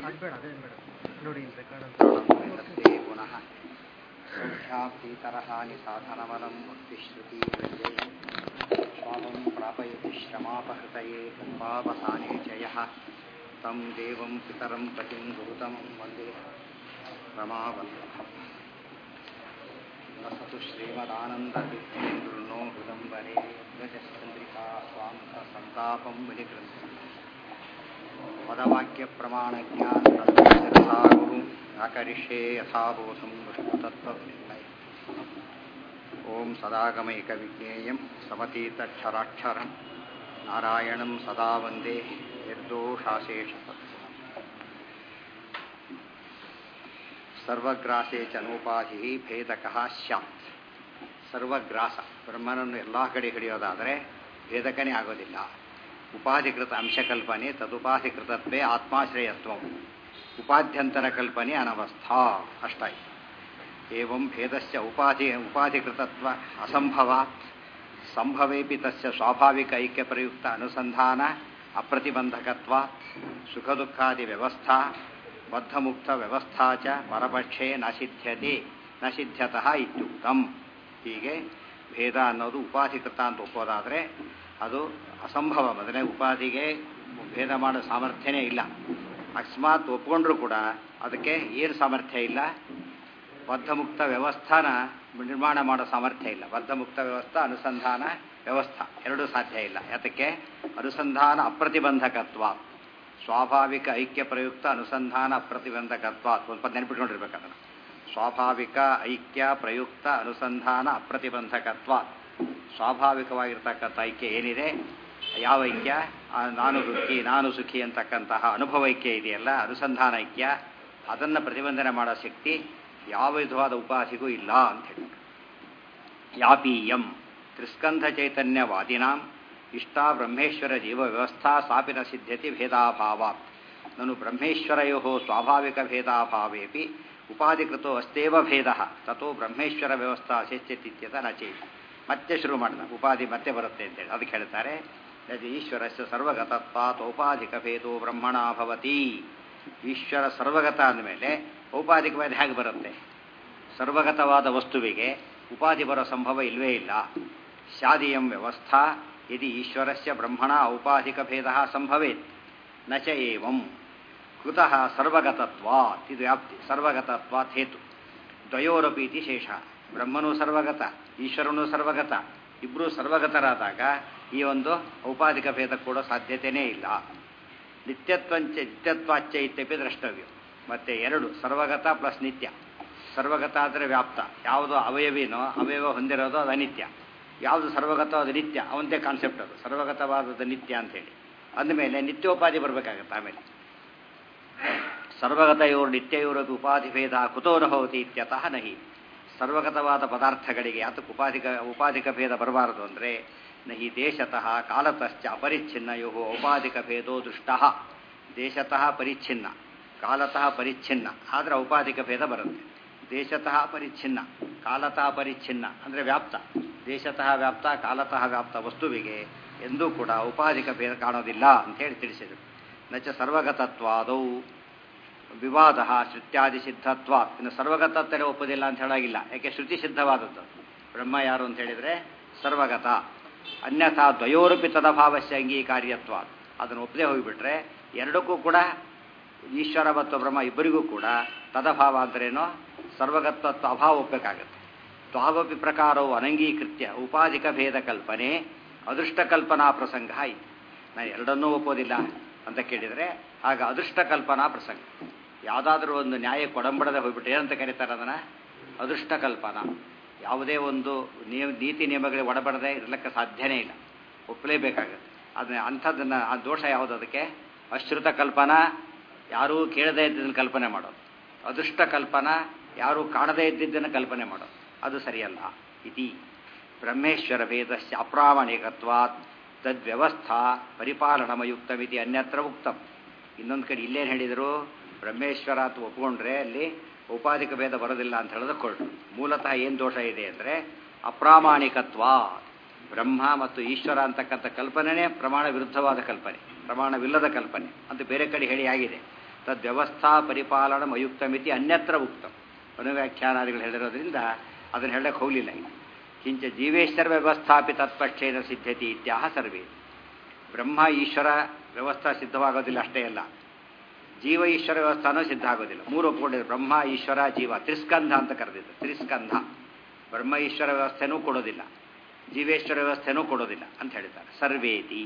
ಅದು ಬೇಡ ಅದೇನು ಬೇಡ ನೋಡಿ ಇಲ್ಲಿ ರೆಕಾರ್ಡ್ ಅಂತ ಸತ್ಯೇ ಪುನಃ ಸಂಖ್ಯಾಪ್ತೀತರಹಾನಿ ಸಾಧನವಲಂ ಮುಕ್ತಿಶ್ರುತಿ ಸ್ವಾಮಂ ಪ್ರಾಪಯತಿ ಶ್ರಮಾಪಹೃತಯೇ ಪಾಪಹಾನಿ ಜಯ तं ದೇವಂ ಪಿತರಂ ಪತಿಂ ಗೌತಮಂ ವಂದೇ ರಮಾವಲ್ಲಭಂ ವಸತು ಶ್ರೀಮದಾನಂದತೀರ್ಥೇಂದ್ರುನೋ ಹೃದಂಬರೆ ಗಜಚಂದ್ರಿಕಾ ಸ್ವಾಂತ ಸಂತಾಪಂ ವಿನಿಗೃಂಥ ಪದವಾಕ್ಯ ಪ್ರಮಾಣ ಜ್ಞಾನಸಾಗುರು ಆಕರಿಷ್ಯೆ ಯಥಾಬೋಧಂ ವಿಷ್ಣುತತ್ವನಿರ್ಣಯ ಓಂ ಸದಾಗಮೈಕ ವಿಜ್ಞೇಯಂ ಸಮತೀತಕ್ಷರಾಕ್ಷರಂ ನಾರಾಯಣಂ ಸದಾ ವಂದೇ ನಿರ್ದೋಷಾಶೇಷ ಸರ್ವಗ್ರಾಸೇ ಚನೋಪಾಧಿ ಭೇದಕಃ ಸ್ಯಾತ್ ಸರ್ವಗ್ರಾಸ ಬ್ರಹ್ಮನನ್ನು ಎಲ್ಲ ಕಡೆ ಹಿಡಿಯೋದಾದರೆ ಭೇದಕನೇ ಆಗೋದಿಲ್ಲ ಉಪಾಧಿಕೃತ ಅಂಶಕಲ್ಪನೆ ತದುಪಾಧಿಕೃತತ್ವೇ ಆತ್ಮಾಶ್ರಯತ್ವ ಉಪಾಧ್ಯಂತರ ಕಲ್ಪನೆ ಅನವಸ್ಥಾ ಅಷ್ಟಾಯ್ತು ಏವಂ ಭೇದಸ್ಯ ಉಪಾಧಿ ಉಪಾಧಿಕೃತತ್ವ ಅಸಂಭವಾತ್ ಸಂಭವೇಪಿ ತಸ್ಯ ಸ್ವಾಭಾವಿಕ ಐಕ್ಯಪ್ರಯುಕ್ತ ಅನುಸಂಧಾನ ಅಪ್ರತಿಬಂಧಕತ್ವಾತ್ ಸುಖ ದುಃಖಾದಿ ವ್ಯವಸ್ಥಾ ಬದ್ಧಮುಕ್ತ ವ್ಯವಸ್ಥಾ ಚ ಪರಪಕ್ಷೇ ನ ಸಿದ್ಧ್ಯತೆ ನ ಸಿದ್ಧ್ಯತಃ ಇತ್ಯುಕ್ತಂ ಹೀಗೆ ಭೇದ ಅನ್ನೋದು ಉಪಾಧಿಕೃತ ಅಂತ ಒಪ್ಪೋದಾದರೆ ಅದು ಅಸಂಭವ ಮೊದಲೇ ಉಪಾಧಿಗೆ ಭೇದ ಮಾಡೋ ಸಾಮರ್ಥ್ಯನೇ ಇಲ್ಲ ಅಕಸ್ಮಾತ್ ಒಪ್ಕೊಂಡ್ರೂ ಕೂಡ ಅದಕ್ಕೆ ಏನು ಸಾಮರ್ಥ್ಯ ಇಲ್ಲ ಬದ್ಧಮುಕ್ತ ವ್ಯವಸ್ಥಾನ ನಿರ್ಮಾಣ ಮಾಡೋ ಸಾಮರ್ಥ್ಯ ಇಲ್ಲ ಬದ್ಧಮುಕ್ತ ವ್ಯವಸ್ಥಾ ಅನುಸಂಧಾನ ವ್ಯವಸ್ಥಾ ಎರಡೂ ಸಾಧ್ಯ ಇಲ್ಲ ಯಾತಕ್ಕೆ ಅನುಸಂಧಾನ ಅಪ್ರತಿಬಂಧಕತ್ವ ಸ್ವಾಭಾವಿಕ ಐಕ್ಯ ಪ್ರಯುಕ್ತ ಅನುಸಂಧಾನ ಅಪ್ರತಿಬಂಧಕತ್ವ ಸ್ವಲ್ಪ ನೆನಪಿಟ್ಕೊಂಡಿರ್ಬೇಕದನ್ನು ಸ್ವಾಭಾವಿಕ ಐಕ್ಯ ಪ್ರಯುಕ್ತ ಅನುಸಂಧಾನ ಅಪ್ರತಿಬಂಧಕತ್ವ ಸ್ವಾಭಾವಿಕವಾಗಿರ್ತಕ್ಕಂಥ ಐಕ್ಯ ಏನಿದೆ ಯಾವ ಐಕ್ಯ ಆ ನಾನು ದುಃಖಿ ನಾನು ಸುಖಿ ಅಂತಕ್ಕಂತಹ ಅನುಭವ ಐಕ್ಯ ಇದೆಯಲ್ಲ ಅನುಸಂಧಾನ ಐಕ್ಯ ಅದನ್ನು ಪ್ರತಿಬಂಧನೆ ಮಾಡೋ ಶಕ್ತಿ ಯಾವ ವಿಧವಾದ ಉಪಾಧಿಗೂ ಇಲ್ಲ ಅಂತ ಹೇಳಿ ಯಾಪೀಯಂ ತ್ರಿಸ್ಕಂಧ ಚೈತನ್ಯವಾದಿನಾಂ ಇಷ್ಟ ಬ್ರಹ್ಮೇಶ್ವರ ಜೀವ ವ್ಯವಸ್ಥಾ ಸಾಪಿನ ಸಿದ್ಧತೆ ಭೇದಾಭಾವಾತ್ ನನು ಬ್ರಹ್ಮೇಶ್ವರಯೋ ಸ್ವಾಭಾವಿಕ ಭೇದಾಭಾವೇಪಿ ಉಪಾಧಿಕೃತೋ ಅಸ್ತೇವ ಭೇದ ತಥೋ ಬ್ರಹ್ಮೇಶ್ವರ ವ್ಯವಸ್ಥಾ ಶಿಷ್ಯತಿತ್ಯತ ನಚೇತಿ ಮತ್ತೆ ಶುರು ಮಾಡಿದ ಉಪಾಧಿ ಮತ್ತೆ ಬರುತ್ತೆ ಅಂತೇಳಿ ಅದಕ್ಕೆ ಹೇಳ್ತಾರೆ ಯದಿ ಈಶ್ವರಸ್ಯ ಸರ್ವಗತತ್ವಾತ್ ಔಪಾಧಿಕ ಭೇದೋ ಬ್ರಹ್ಮಣ ಭವತಿ ಈಶ್ವರ ಸರ್ವಗತ ಅಂದಮೇಲೆ ಔಪಾಧಿಕ ಭೇದ ಹೇಗೆ ಬರುತ್ತೆ ಸರ್ವಗತವಾದ ವಸ್ತುವಿಗೆ ಉಪಾಧಿ ಬರೋ ಸಂಭವ ಇಲ್ವೇ ಇಲ್ಲ ಶಾದಿಯಂ ವ್ಯವಸ್ಥಾ ಯದಿ ಈಶ್ವರಸ್ಯ ಬ್ರಹ್ಮಣ ಔಪಾಧಿಕ ಭೇದ ಸಂಭವೇತ್ ನ ಚ ಏವಂ ಕುತಃ ಸರ್ವಗತತ್ವಾತ್ ಇದು ವ್ಯಾಪ್ತಿ ಸರ್ವಗತತ್ವಾತ್ ಹೇತು ದ್ವಯೋರಪಿ ಇತಿ ಶೇಷ ಬ್ರಹ್ಮನೂ ಸರ್ವಗತ ಈಶ್ವರನೂ ಸರ್ವಗತ ಇಬ್ಬರೂ ಸರ್ವಗತರಾದಾಗ ಈ ಒಂದು ಔಪಾಧಿಕ ಭೇದ ಕೂಡ ಸಾಧ್ಯತೆಯೇ ಇಲ್ಲ ನಿತ್ಯತ್ವಂಚ ನಿತ್ಯತ್ವಾಚ್ಚ ಇತ್ಯಪಿ ದ್ರಷ್ಟವ್ಯ ಮತ್ತೆ ಎರಡು ಸರ್ವಗತ ಪ್ಲಸ್ ನಿತ್ಯ ಸರ್ವಗತ ಅಂದರೆ ವ್ಯಾಪ್ತ ಯಾವುದು ಅವಯವಿನೋ ಅವಯವ ಹೊಂದಿರೋದು ಅದು ಅನಿತ್ಯ ಯಾವುದು ಸರ್ವಗತ ಅದು ನಿತ್ಯ ಅವಂದೇ ಕಾನ್ಸೆಪ್ಟ್ ಅದು ಸರ್ವಗತವಾದದ್ದು ನಿತ್ಯ ಅಂಥೇಳಿ ಅಂದಮೇಲೆ ನಿತ್ಯೋಪಾಧಿ ಬರಬೇಕಾಗತ್ತೆ ಆಮೇಲೆ ಸರ್ವಗತಯೋರು ನಿತ್ಯಯೋರಪಿ ಉಪಾಧಿ ಭೇದ ಕುತೋ ನ ಭವತಿ ಇತ್ಯತಃ ನಹಿ ಸರ್ವಗತವಾದ ಪದಾರ್ಥಗಳಿಗೆ ಅದಕ್ಕೆ ಉಪಾಧಿಕ ಉಪಾಧಿಕ ಭೇದ ಬರಬಾರದು ಅಂದರೆ ನಹಿ ದೇಶತಃ ಕಾಲತಶ್ಚ ಅಪರಿಚ್ಛಿನ್ನಯೋ ಔಪಾಧಿಕ ಭೇದೋ ದೃಷ್ಟ ದೇಶತಃ ಪರಿಚ್ಛಿನ್ನ ಕಾಲತಃ ಪರಿಚ್ಛಿನ್ನ ಆದರೆ ಔಪಾಧಿಕ ಭೇದ ಬರುತ್ತೆ ದೇಶತಃ ಪರಿಚ್ಛಿನ್ನ ಕಾಲತಃ ಪರಿಚ್ಛಿನ್ನ ಅಂದರೆ ವ್ಯಾಪ್ತ ದೇಶತಃ ವ್ಯಾಪ್ತ ಕಾಲತಃ ವ್ಯಾಪ್ತ ವಸ್ತುವಿಗೆ ಎಂದೂ ಕೂಡ ಉಪಾಧಿಕ ಭೇದ ಕಾಣೋದಿಲ್ಲ ಅಂತೇಳಿ ತಿಳಿಸಿದರು ನಚ ಸರ್ವಗತತ್ವಾದೌ ವಿವಾದ ಶ್ರುತ್ಯಾದಿ ಸಿದ್ಧತ್ವ ಇನ್ನು ಸರ್ವಗತತ್ತಲೇ ಒಪ್ಪೋದಿಲ್ಲ ಅಂತ ಹೇಳಾಗಿಲ್ಲ ಯಾಕೆ ಶ್ರುತಿ ಸಿದ್ಧವಾದದ್ದು ಬ್ರಹ್ಮ ಯಾರು ಅಂತ ಹೇಳಿದರೆ ಸರ್ವಗತ ಅನ್ಯಥಾ ದ್ವಯೋರಪಿ ತದಭಾವಸ್ಯ ಅಂಗೀಕಾರ್ಯತ್ವ ಅದನ್ನು ಒಪ್ಪದೆ ಹೋಗಿಬಿಟ್ರೆ ಎರಡಕ್ಕೂ ಕೂಡ ಈಶ್ವರ ಮತ್ತು ಬ್ರಹ್ಮ ಇಬ್ಬರಿಗೂ ಕೂಡ ತದಭಾವ ಅಂದ್ರೇನೋ ಸರ್ವಗತತ್ವ ಅಭಾವ ಒಪ್ಪಬೇಕಾಗತ್ತೆ ತ್ವಾವಪಿ ಪ್ರಕಾರವು ಅನಂಗೀಕೃತ್ಯ ಉಪಾಧಿಕ ಭೇದ ಕಲ್ಪನೆ ಅದೃಷ್ಟ ಕಲ್ಪನಾ ಪ್ರಸಂಗ ಆಯಿತು ನಾನು ಎರಡನ್ನೂ ಒಪ್ಪೋದಿಲ್ಲ ಅಂತ ಕೇಳಿದರೆ ಆಗ ಅದೃಷ್ಟ ಕಲ್ಪನಾ ಪ್ರಸಂಗ ಯಾವುದಾದ್ರೂ ಒಂದು ನ್ಯಾಯ ಕೊಡಂಬಡದೆ ಹೋಗ್ಬಿಟ್ಟು ಏನಂತ ಕರೀತಾರೆ ಅದನ್ನು ಅದೃಷ್ಟ ಕಲ್ಪನಾ ಯಾವುದೇ ಒಂದು ನಿಯಮ ನೀತಿ ನಿಯಮಗಳಿಗೆ ಒಡಬಡದೆ ಇರಲಿಕ್ಕೆ ಸಾಧ್ಯನೇ ಇಲ್ಲ ಒಪ್ಪಲೇಬೇಕಾಗತ್ತೆ ಅದನ್ನ ಅಂಥದ್ದನ್ನು ಆ ದೋಷ ಯಾವುದು ಅದಕ್ಕೆ ಅಶ್ರುತ ಕಲ್ಪನಾ ಯಾರೂ ಕೇಳದೇ ಇದ್ದದನ್ನು ಕಲ್ಪನೆ ಮಾಡೋದು ಅದೃಷ್ಟ ಕಲ್ಪನಾ ಯಾರೂ ಕಾಣದೇ ಇದ್ದಿದ್ದನ್ನು ಕಲ್ಪನೆ ಮಾಡೋದು ಅದು ಸರಿಯಲ್ಲ ಇತಿ ಬ್ರಹ್ಮೇಶ್ವರ ಭೇದಸ್ಯ ಅಪ್ರಾಮಾಣಿಕತ್ವಾತ್ ತದ್ವ್ಯವಸ್ಥಾ ಪರಿಪಾಲನಮಯುಕ್ತಮಿತಿ ಅನ್ಯತ್ರ ಉಕ್ತಂ ಇನ್ನೊಂದು ಕಡೆ ಇಲ್ಲೇನು ಹೇಳಿದರು ಬ್ರಹ್ಮೇಶ್ವರ ಅಂತ ಒಪ್ಕೊಂಡ್ರೆ ಅಲ್ಲಿ ಉಪಾಧಿಕ ಭೇದ ಬರೋದಿಲ್ಲ ಅಂತ ಹೇಳಿದ್ರೆ ಮೂಲತಃ ಏನು ದೋಷ ಇದೆ ಅಂದರೆ ಅಪ್ರಾಮಾಣಿಕತ್ವ ಬ್ರಹ್ಮ ಮತ್ತು ಈಶ್ವರ ಅಂತಕ್ಕಂಥ ಕಲ್ಪನೆನೇ ಪ್ರಮಾಣ ವಿರುದ್ಧವಾದ ಕಲ್ಪನೆ ಪ್ರಮಾಣವಿಲ್ಲದ ಕಲ್ಪನೆ ಅಂತ ಬೇರೆ ಕಡೆ ಹೇಳಿ ಆಗಿದೆ ತದ್ವ್ಯವಸ್ಥಾ ಪರಿಪಾಲನ ಅಯುಕ್ತಮಿತಿ ಅನ್ಯತ್ರ ಉಕ್ತಂ ಅನುವ್ಯಾಖ್ಯಾನಾದಿಗಳು ಹೇಳಿರೋದ್ರಿಂದ ಅದನ್ನು ಹೇಳಕ್ಕೆ ಹೋಗಲಿಲ್ಲ ಇನ್ನು ಕಿಂಚ ಜೀವೇಶ್ವರ ವ್ಯವಸ್ಥಾಪಿ ತತ್ಪಕ್ಷೇನ ಸಿದ್ಧತಿ ಇತ್ಯಾಹ ಸರ್ವೇ ಬ್ರಹ್ಮ ಈಶ್ವರ ವ್ಯವಸ್ಥಾ ಸಿದ್ಧವಾಗೋದಿಲ್ಲ ಅಷ್ಟೇ ಅಲ್ಲ ಜೀವ ಈಶ್ವರ ವ್ಯವಸ್ಥಾನೂ ಸಿದ್ಧ ಆಗೋದಿಲ್ಲ ಮೂರು ಒಪ್ಕೊಂಡಿದ್ರು ಬ್ರಹ್ಮ ಈಶ್ವರ ಜೀವ ತ್ರಿಸ್ಕಂಧ ಅಂತ ಕರೆದಿದ್ದು ತ್ರಿಸ್ಕಂಧ ಬ್ರಹ್ಮ ಈಶ್ವರ ವ್ಯವಸ್ಥೆನೂ ಕೊಡೋದಿಲ್ಲ ಜೀವೇಶ್ವರ ವ್ಯವಸ್ಥೆನೂ ಕೊಡೋದಿಲ್ಲ ಅಂತ ಹೇಳ್ತಾರೆ ಸರ್ವೇತಿ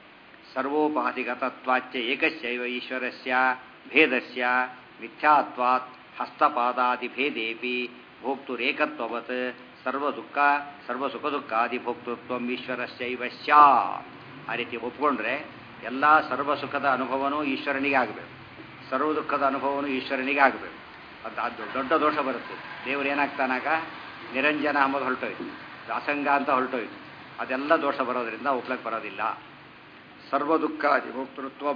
ಸರ್ವೋಪಾಧಿಗತತ್ವಾಚ್ಯ ಏಕಸ್ಯೈವ ಈಶ್ವರಸ್ಯ ಭೇದಸ್ಯ ಮಿಥ್ಯಾತ್ವಾತ್ ಹಸ್ತಪಾದಾದಿ ಭೇದೇಪಿ ಭೋಕ್ತುರೇಕತ್ವವತ್ ಸರ್ವದುಃಖ ಸರ್ವಸುಖದುಃಖಾದಿ ಭೋಕ್ತೃತ್ವ ಈಶ್ವರಸ್ಯೈವ ಸ್ಯಾತ್ ಆ ರೀತಿ ಒಪ್ಕೊಂಡ್ರೆ ಎಲ್ಲ ಸರ್ವಸುಖದ ಅನುಭವನೂ ಈಶ್ವರನಿಗೆ ಆಗಬೇಕು ಸರ್ವ ದುಃಖದ ಅನುಭವನೂ ಈಶ್ವರನಿಗೆ ಆಗಬೇಕು ಅದು ಅದು ದೊಡ್ಡ ದೋಷ ಬರುತ್ತೆ ದೇವರು ಏನಾಗ್ತಾನಾಗ ನಿರಂಜನ ಅಂಬೋದು ಹೊರಟೋಯ್ತು ಅಸಂಗ ಅಂತ ಹೊರಟೋಯ್ತು ಅದೆಲ್ಲ ದೋಷ ಬರೋದ್ರಿಂದ ಒಪ್ಲಕ್ಕೆ ಬರೋದಿಲ್ಲ ಸರ್ವ ದುಃಖಾದಿ ಭೋಕ್ತೃತ್ವ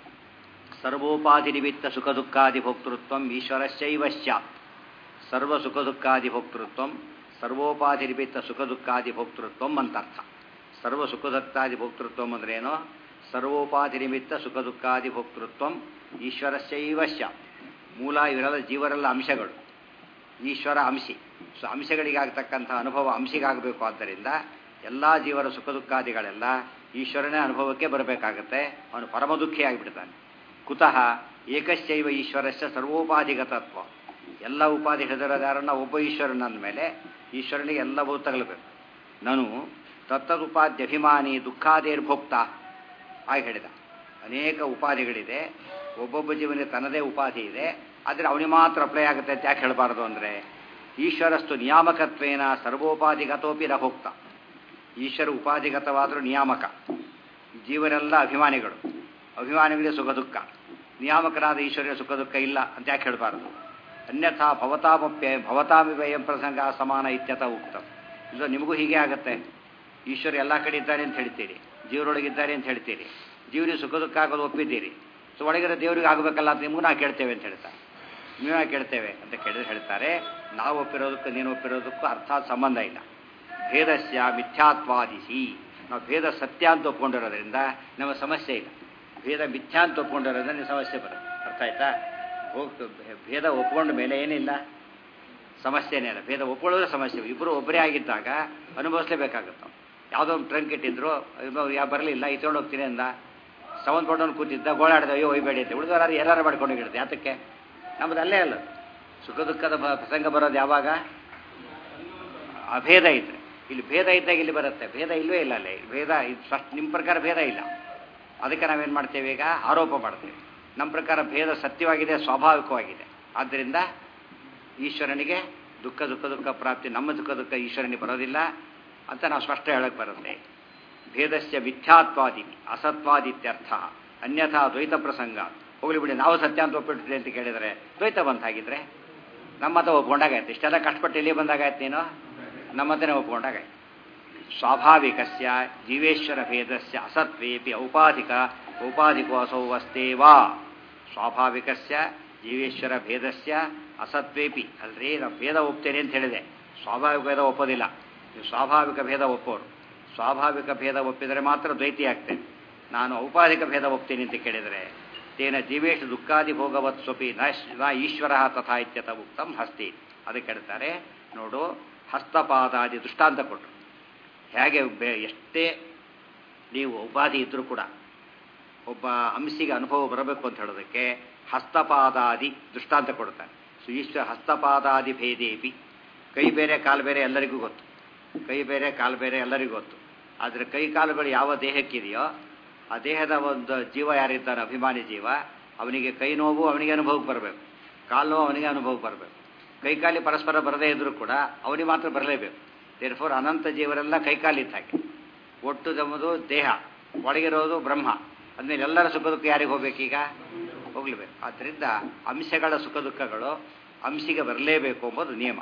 ಸರ್ವೋಪಾಧಿ ನಿಮಿತ್ತ ಸುಖ ದುಃಖಾದಿ ಭೋಕ್ತೃತ್ವ ಈಶ್ವರಶ್ಚೈವ ಸ್ಯಾತ್ ಸರ್ವ ಸುಖ ದುಃಖಾದಿ ಭೋಕ್ತೃತ್ವ ಸರ್ವೋಪಾಧಿ ನಿಮಿತ್ತ ಸುಖ ದುಃಖಾದಿ ಭೋಕ್ತೃತ್ವ ಅಂತರ್ಥ ಸರ್ವ ಸುಖ ದುಃಖಾದಿ ಭೋಕ್ತೃತ್ವ ಅಂದ್ರೆ ಏನೋ ಸರ್ವೋಪಾಧಿ ನಿಮಿತ್ತ ಸುಖ ದುಃಖಾದಿ ಭೋಕ್ತೃತ್ವ ಈಶ್ವರಶ್ಚೈವ ಸ್ಯಾತ್ ಮೂಲ ಇವರೆಲ್ಲ ಜೀವರೆಲ್ಲ ಅಂಶಗಳು ಈಶ್ವರ ಅಂಶಿ ಸೊ ಅಂಶಗಳಿಗಾಗತಕ್ಕಂಥ ಅನುಭವ ಅಂಶಿಗಾಗಬೇಕು ಆದ್ದರಿಂದ ಎಲ್ಲ ಜೀವರ ಸುಖ ದುಃಖಾದಿಗಳೆಲ್ಲ ಈಶ್ವರನೇ ಅನುಭವಕ್ಕೆ ಬರಬೇಕಾಗತ್ತೆ ಅವನು ಪರಮ ದುಃಖಿ ಆಗಿಬಿಡ್ತಾನೆ ಕುತಃ ಏಕಶ್ಚೈವ ಈಶ್ವರಸ್ಯ ಸರ್ವೋಪಾಧಿಗತತ್ವ ಎಲ್ಲ ಉಪಾಧಿ ಹೆದರದಾರನ್ನ ಒಬ್ಬ ಈಶ್ವರನ ಮೇಲೆ ಈಶ್ವರನಿಗೆ ಎಲ್ಲವೂ ತಗಲಬೇಕು ನಾನು ತತ್ತದುಪಾಧ್ಯಭಿಮಾನಿ ದುಃಖಾದೇರ್ಭೋಕ್ತ ಹಾಗೆ ಹೇಳಿದ ಅನೇಕ ಉಪಾಧಿಗಳಿದೆ ಒಬ್ಬೊಬ್ಬ ಜೀವನಿಗೆ ತನ್ನದೇ ಉಪಾಧಿ ಇದೆ ಆದರೆ ಅವನಿಗೆ ಮಾತ್ರ ಅಪ್ಲೈ ಆಗುತ್ತೆ ಅಂತ ಯಾಕೆ ಹೇಳಬಾರ್ದು ಅಂದರೆ ಈಶ್ವರಸ್ತು ನಿಯಾಮಕತ್ವೇನ ಸರ್ವೋಪಾಧಿಗತೋಪಿ ರಭೋಕ್ತ ಈಶ್ವರ ಉಪಾಧಿಗತವಾದರೂ ನಿಯಾಮಕ ಜೀವರೆಲ್ಲ ಅಭಿಮಾನಿಗಳು ಅಭಿಮಾನಿಗಳಿಗೆ ಸುಖ ದುಃಖ ನಿಯಾಮಕರಾದ ಈಶ್ವರ್ಯ ಸುಖ ದುಃಖ ಇಲ್ಲ ಅಂತ ಯಾಕೆ ಹೇಳಬಾರ್ದು ಅನ್ಯಥಾ ಭವತಾಮಪ್ಯ ಭವತಾಮಿವಯಂ ಪ್ರಸಂಗ ಸಮಾನ ಇತ್ಯತ ಉಕ್ತಂ ಇದು ನಿಮಗೂ ಹೀಗೆ ಆಗತ್ತೆ ಈಶ್ವರ ಎಲ್ಲ ಕಡೆ ಇದ್ದಾರೆ ಅಂತ ಹೇಳ್ತೀರಿ ಜೀವರೊಳಗಿದ್ದಾರೆ ಅಂತ ಹೇಳ್ತೀರಿ ಜೀವರಿಗೆ ಸುಖ ದುಃಖ ಆಗೋದು ಒಪ್ಪಿದ್ದೀರಿ ಸೊ ಒಳಗಿರೋ ದೇವರಿಗೆ ಆಗಬೇಕಲ್ಲ ಅಂತ ನಿಮಗೂ ನಾವು ಕೇಳ್ತೇವೆ ಅಂತ ಹೇಳ್ತಾರೆ ನೀವೇ ಕೇಳ್ತೇವೆ ಅಂತ ಕೇಳಿದ್ರೆ ಹೇಳ್ತಾರೆ ನಾವು ಒಪ್ಪಿರೋದಕ್ಕೂ ನೀನು ಒಪ್ಪಿರೋದಕ್ಕೂ ಅರ್ಥಾತ್ ಸಂಬಂಧ ಇಲ್ಲ ಭೇದಸ್ಯ ಮಿಥ್ಯಾತ್ವಾದಿಸಿ ನಾವು ಭೇದ ಸತ್ಯ ಅಂತ ಒಪ್ಕೊಂಡಿರೋದ್ರಿಂದ ನಮ್ಮ ಸಮಸ್ಯೆ ಇಲ್ಲ ಭೇದ ಮಿಥ್ಯಾ ಅಂತ ಒಪ್ಕೊಂಡಿರೋದ್ರಿಂದ ನಿಮ್ಮ ಸಮಸ್ಯೆ ಬರುತ್ತೆ ಅರ್ಥ ಆಯ್ತಾ ಹೋಗ್ ಭೇದ ಒಪ್ಕೊಂಡ ಮೇಲೆ ಏನಿಲ್ಲ ಸಮಸ್ಯೆನೇ ಇಲ್ಲ ಭೇದ ಒಪ್ಕೊಳ್ಳೋದ್ರೆ ಸಮಸ್ಯೆ ಇಬ್ಬರು ಒಬ್ಬರೇ ಆಗಿದ್ದಾಗ ಅನುಭವಿಸ್ಲೇಬೇಕಾಗುತ್ತೆ ಯಾವುದೋ ಒಂದು ಟ್ರಂಕ್ ಇಟ್ಟಿದ್ರು ಯಾ ಬರಲಿಲ್ಲ ಇತ್ಕೊಂಡು ಹೋಗ್ತೀನಿ ಅಂದ ಸಂಬಂಧಪಟ್ಟವನು ಕೂತಿದ್ದ ಗೋಳಾಡ್ದ ಅಯ್ಯೋ ಒಯ್ಬೇಡಿ ಅಂತ ಉಳಿದವರಾರು ಎಲ್ಲಾರು ಮಾಡ್ಕೊಂಡು ಹೋಗಿಡುತ್ತೆ ಯಾತಕ್ಕೆ ನಮ್ಮದು ಅಲ್ಲೇ ಅಲ್ಲ ಸುಖ ದುಃಖದ ಪ್ರಸಂಗ ಬರೋದು ಯಾವಾಗ ಅಭೇದ ಇದ್ರೆ ಇಲ್ಲಿ ಭೇದ ಇದ್ದಾಗ ಇಲ್ಲಿ ಬರುತ್ತೆ ಭೇದ ಇಲ್ಲವೇ ಇಲ್ಲ ಅಲ್ಲೇ ಭೇದ ಇದು ಫಸ್ಟ್ ನಿಮ್ಮ ಪ್ರಕಾರ ಭೇದ ಇಲ್ಲ ಅದಕ್ಕೆ ನಾವೇನು ಮಾಡ್ತೇವೆ ಈಗ ಆರೋಪ ಮಾಡ್ತೇವೆ ನಮ್ಮ ಪ್ರಕಾರ ಭೇದ ಸತ್ಯವಾಗಿದೆ ಸ್ವಾಭಾವಿಕವಾಗಿದೆ ಆದ್ದರಿಂದ ಈಶ್ವರನಿಗೆ ದುಃಖ ದುಃಖ ದುಃಖ ಪ್ರಾಪ್ತಿ ನಮ್ಮ ದುಃಖ ದುಃಖ ಈಶ್ವರನಿಗೆ ಬರೋದಿಲ್ಲ ಅಂತ ನಾವು ಸ್ಪಷ್ಟ ಹೇಳಕ್ಕೆ ಬರುತ್ತೆ ಭೇದಸ್ಯ ಮಿಥ್ಯಾತ್ವಾದಿ ಅಸತ್ವಾದಿತ್ಯರ್ಥ ಅನ್ಯಥಾ ದ್ವೈತ ಪ್ರಸಂಗ ಹೋಗ್ಲಿ ಬಿಡಿ ನಾವು ಸತ್ಯ ಅಂತ ಒಪ್ಪಿಟ್ಟಿದೆ ಅಂತ ಕೇಳಿದರೆ ದ್ವೈತ ಬಂತಾಗಿದ್ರೆ ನಮ್ಮ ಮತ ಒಪ್ಕೊಂಡಾಗಾಯ್ತು ಇಷ್ಟೆಲ್ಲ ಕಷ್ಟಪಟ್ಟು ಇಲ್ಲಿ ಬಂದಾಗಾಯ್ತು ನೀನು ನಮ್ಮ ಮತನೇ ಒಪ್ಕೊಂಡಾಗಾಯ್ತು ಸ್ವಾಭಾವಿಕಸ್ಯ ಜೀವೇಶ್ವರ ಭೇದಸ್ಯ ಅಸತ್ವೇಪಿ ಔಪಾಧಿಕ ಔಪಾಧಿಕೋ ಅಸೌವಸ್ತೇವಾ ಸ್ವಾಭಾವಿಕಸ್ಯ ಜೀವೇಶ್ವರ ಭೇದಸ್ಯ ಅಸತ್ವೇಪಿ ಅಲ್ರಿ ನಾವು ಭೇದ ಒಪ್ತೇನೆ ಅಂತ ಹೇಳಿದೆ ಸ್ವಾಭಾವಿಕ ಭೇದ ಒಪ್ಪೋದಿಲ್ಲ ನೀವು ಸ್ವಾಭಾವಿಕ ಭೇದ ಒಪ್ಪೋರು ಸ್ವಾಭಾವಿಕ ಭೇದ ಒಪ್ಪಿದರೆ ಮಾತ್ರ ದ್ವೈತಿ ಆಗ್ತೇನೆ ನಾನು ಔಪಾಧಿಕ ಭೇದ ಒಪ್ತೀನಿ ಅಂತ ಕೇಳಿದರೆ ತೇನ ಜೀವೇಶು ದುಃಖಾದಿ ಭೋಗವತ್ ಸ್ವಪಿ ನ ಈಶ್ವರ ತಥಾ ಇತ್ಯತ ಉಕ್ತಂ ಹಸ್ತಿ ಅದಕ್ಕೆ ಹೇಳ್ತಾರೆ ನೋಡು ಹಸ್ತಪಾದಾದಿ ದೃಷ್ಟಾಂತ ಕೊಟ್ಟರು ಹೇಗೆ ಬೆ ಎಷ್ಟೇ ನೀವು ಉಪಾಧಿ ಇದ್ದರೂ ಕೂಡ ಒಬ್ಬ ಅಂಶಿಗೆ ಅನುಭವ ಬರಬೇಕು ಅಂತ ಹೇಳೋದಕ್ಕೆ ಹಸ್ತಪಾದಾದಿ ದೃಷ್ಟಾಂತ ಕೊಡ್ತಾರೆ ಸೊ ಈಶ್ವರ ಹಸ್ತಪಾದಾದಿ ಭೇದೇಪಿ ಕೈ ಬೇರೆ ಕಾಲು ಬೇರೆ ಎಲ್ಲರಿಗೂ ಗೊತ್ತು ಕೈ ಬೇರೆ ಕಾಲು ಬೇರೆ ಎಲ್ಲರಿಗೂ ಗೊತ್ತು ಆದರೆ ಕೈ ಕಾಲುಗಳು ಯಾವ ದೇಹಕ್ಕಿದೆಯೋ ಆ ದೇಹದ ಒಂದು ಜೀವ ಯಾರಿದ್ದಾನೆ ಅಭಿಮಾನಿ ಜೀವ ಅವನಿಗೆ ಕೈ ನೋವು ಅವನಿಗೆ ಅನುಭವಕ್ಕೆ ಬರಬೇಕು ಕಾಲು ನೋವು ಅವನಿಗೆ ಅನುಭವಕ್ಕೆ ಬರಬೇಕು ಕೈ ಕಾಲಿ ಪರಸ್ಪರ ಬರದೇ ಇದ್ರೂ ಕೂಡ ಅವನಿಗೆ ಮಾತ್ರ ಬರಲೇಬೇಕು ದೇರ್ಫೋರ್ ಅನಂತ ಜೀವರೆಲ್ಲ ಕೈಕಾಲಿದ್ದ ಹಾಗೆ ಒಟ್ಟು ನಮ್ಮದು ದೇಹ ಒಳಗಿರೋದು ಬ್ರಹ್ಮ ಅಂದಮೇಲೆ ಎಲ್ಲರ ಸುಖ ದುಃಖ ಯಾರಿಗೆ ಹೋಗ್ಬೇಕೀಗ ಹೋಗ್ಲೇಬೇಕು ಆದ್ದರಿಂದ ಅಂಶಗಳ ಸುಖ ದುಃಖಗಳು ಅಂಶಿಗೆ ಬರಲೇಬೇಕು ಎಂಬುದು ನಿಯಮ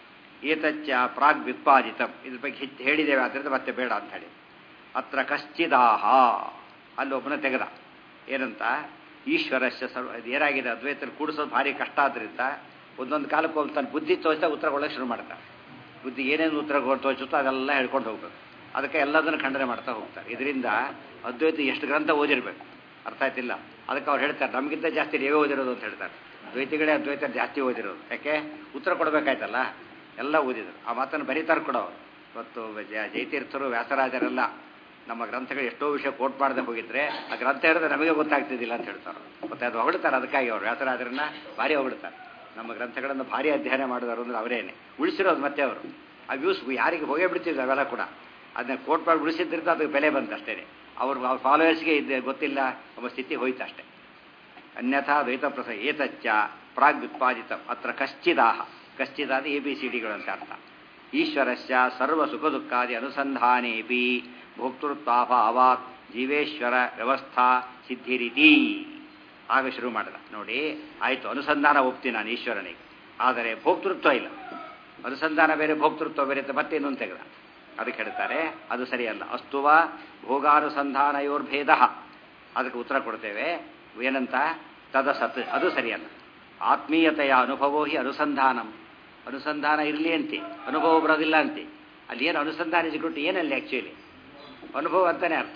ಏತಚ್ಚ ಪ್ರಾಗ್ ವ್ಯುತ್ಪಾದಿತಂ ಇದ್ರ ಬಗ್ಗೆ ಹೆಚ್ಚು ಹೇಳಿದ್ದೇವೆ ಆದ್ದರಿಂದ ಮತ್ತೆ ಬೇಡ ಅಂತ ಹೇಳಿ ಅತ್ರ ಕಶ್ಚಿದಾಹ ಅಲ್ಲಿ ಒಬ್ಬನ ತೆಗೆದ ಏನಂತ ಈಶ್ವರಸ್ಯ ಸರ್ವ ಇದು ಏನಾಗಿದೆ ಅದ್ವೈತಲ್ಲಿ ಕೂಡಿಸೋದು ಭಾರಿ ಕಷ್ಟ ಆದ್ದರಿಂದ ಒಂದೊಂದು ಕಾಲಕ್ಕೆ ಒಬ್ಬ ತನ್ನ ಬುದ್ಧಿ ತೋರಿಸ್ತಾ ಉತ್ತರ ಕೊಡೋಕೆ ಶುರು ಮಾಡ್ತಾರೆ ಬುದ್ಧಿ ಏನೇನು ಉತ್ತರ ತೋರಿಸುತ್ತೋ ಅದೆಲ್ಲ ಹೇಳ್ಕೊಂಡು ಹೋಗ್ಬೇಕು ಅದಕ್ಕೆ ಎಲ್ಲದನ್ನು ಖಂಡನೆ ಮಾಡ್ತಾ ಹೋಗ್ತಾರೆ ಇದರಿಂದ ಅದ್ವೈತ ಎಷ್ಟು ಗ್ರಂಥ ಓದಿರಬೇಕು ಅರ್ಥ ಆಯ್ತಿಲ್ಲ ಅದಕ್ಕೆ ಅವ್ರು ಹೇಳ್ತಾರೆ ನಮಗಿಂತ ಜಾಸ್ತಿ ನೀವೇ ಓದಿರೋದು ಅಂತ ಹೇಳ್ತಾರೆ ದ್ವೈತಿಗಳೇ ಅದ್ವೈತ ಜಾಸ್ತಿ ಓದಿರೋದು ಯಾಕೆ ಉತ್ತರ ಕೊಡಬೇಕಾಯ್ತಲ್ಲ ಎಲ್ಲ ಓದಿದ್ರು ಆ ಮಾತನ್ನು ಬರೀತಾರೆ ಕೂಡ ಅವರು ಇವತ್ತು ಜ- ಜಯತೀರ್ಥರು ವ್ಯಾಸರಾಜರೆಲ್ಲ ನಮ್ಮ ಗ್ರಂಥಗಳು ಎಷ್ಟೋ ವಿಷಯ ಕೋಟ್ ಮಾಡದೆ ಹೋಗಿದ್ರೆ ಆ ಗ್ರಂಥ ಹೇಳಿದ್ರೆ ನಮಗೆ ಗೊತ್ತಾಗ್ತಿದ್ದಿಲ್ಲ ಅಂತ ಹೇಳ್ತಾರೆ ಮತ್ತೆ ಅದು ಹೊಗಳ್ತಾರೆ ಅದಕ್ಕಾಗಿ ಅವರು ವ್ಯಾಸರಾಜರನ್ನ ಭಾರಿ ಹೊಗಳ್ತಾರೆ ನಮ್ಮ ಗ್ರಂಥಗಳನ್ನು ಭಾರಿ ಅಧ್ಯಯನ ಮಾಡಿದವರು ಅಂದ್ರೆ ಅವರೇನೆ ಉಳಿಸಿರೋದು ಮತ್ತೆ ಅವರು ಆ ವ್ಯೂಸ್ ಯಾರಿಗೆ ಹೋಗೇ ಬಿಡ್ತಿದ್ರು ಅವೆಲ್ಲ ಕೂಡ ಅದನ್ನ ಕೋಟ್ ಮಾಡಿ ಉಳಿಸಿದ್ರಿಂದ ಅದಕ್ಕೆ ಬೆಲೆ ಬಂತು ಅಷ್ಟೇ ಅವ್ರು ಅವ್ರ ಫಾಲೋವರ್ಸ್ಗೆ ಇದು ಗೊತ್ತಿಲ್ಲ ನಮ್ಮ ಸ್ಥಿತಿ ಹೋಯ್ತು ಅಷ್ಟೇ ಅನ್ಯಥಾ ದ್ವೈತ ಪ್ರಸ ಏತಚ್ಚ ಪ್ರಾಗ್ಯುತ್ಪಾದಿತ ಅತ್ರ ಕಶ್ಚಿದಾಹ ಕಶ್ಚಿದಾದ ಎ ಬಿ ಸಿ ಡಿಗಳು ಅಂತ ಅರ್ಥ ಈಶ್ವರಸ್ಯ ಸರ್ವ ಸುಖ ದುಃಖಾದಿ ಅನುಸಂಧಾನೇಪಿ ಭೋಕ್ತೃತ್ವಾಭಾವಾತ್ ಜೀವೇಶ್ವರ ವ್ಯವಸ್ಥಾ ಸಿದ್ಧಿರಿತಿ ಆಗ ಶುರು ಮಾಡಿದ ನೋಡಿ ಆಯಿತು ಅನುಸಂಧಾನ ಒಪ್ತೀನಿ ನಾನು ಈಶ್ವರನಿಗೆ ಆದರೆ ಭೋಕ್ತೃತ್ವ ಇಲ್ಲ ಅನುಸಂಧಾನ ಬೇರೆ ಭೋಕ್ತೃತ್ವ ಬೇರೆ ಅಂತ ಮತ್ತೆ ಇನ್ನೊಂದು ತೆಗೆದ ಅದಕ್ಕೆ ಹೇಳ್ತಾರೆ ಅದು ಸರಿಯಲ್ಲ ಅಸ್ತುವ ಭೋಗಾನುಸಂಧಾನಯೋರ್ಭೇದ ಅದಕ್ಕೆ ಉತ್ತರ ಕೊಡ್ತೇವೆ ಏನಂತ ತದಸತ್ ಅದು ಸರಿಯಲ್ಲ ಆತ್ಮೀಯತೆಯ ಅನುಭವೋ ಹಿ ಅನುಸಂಧಾನಂ ಅನುಸಂಧಾನ ಇರಲಿ ಅಂತೆ ಅನುಭವ ಬರೋದಿಲ್ಲ ಅಂತೆ ಅಲ್ಲಿ ಏನು ಅನುಸಂಧಾನ ಸಿಕ್ಬಿಟ್ಟು ಏನಲ್ಲಿ ಆ್ಯಕ್ಚುಲಿ ಅನುಭವ ಅಂತಾನೆ ಅರ್ಥ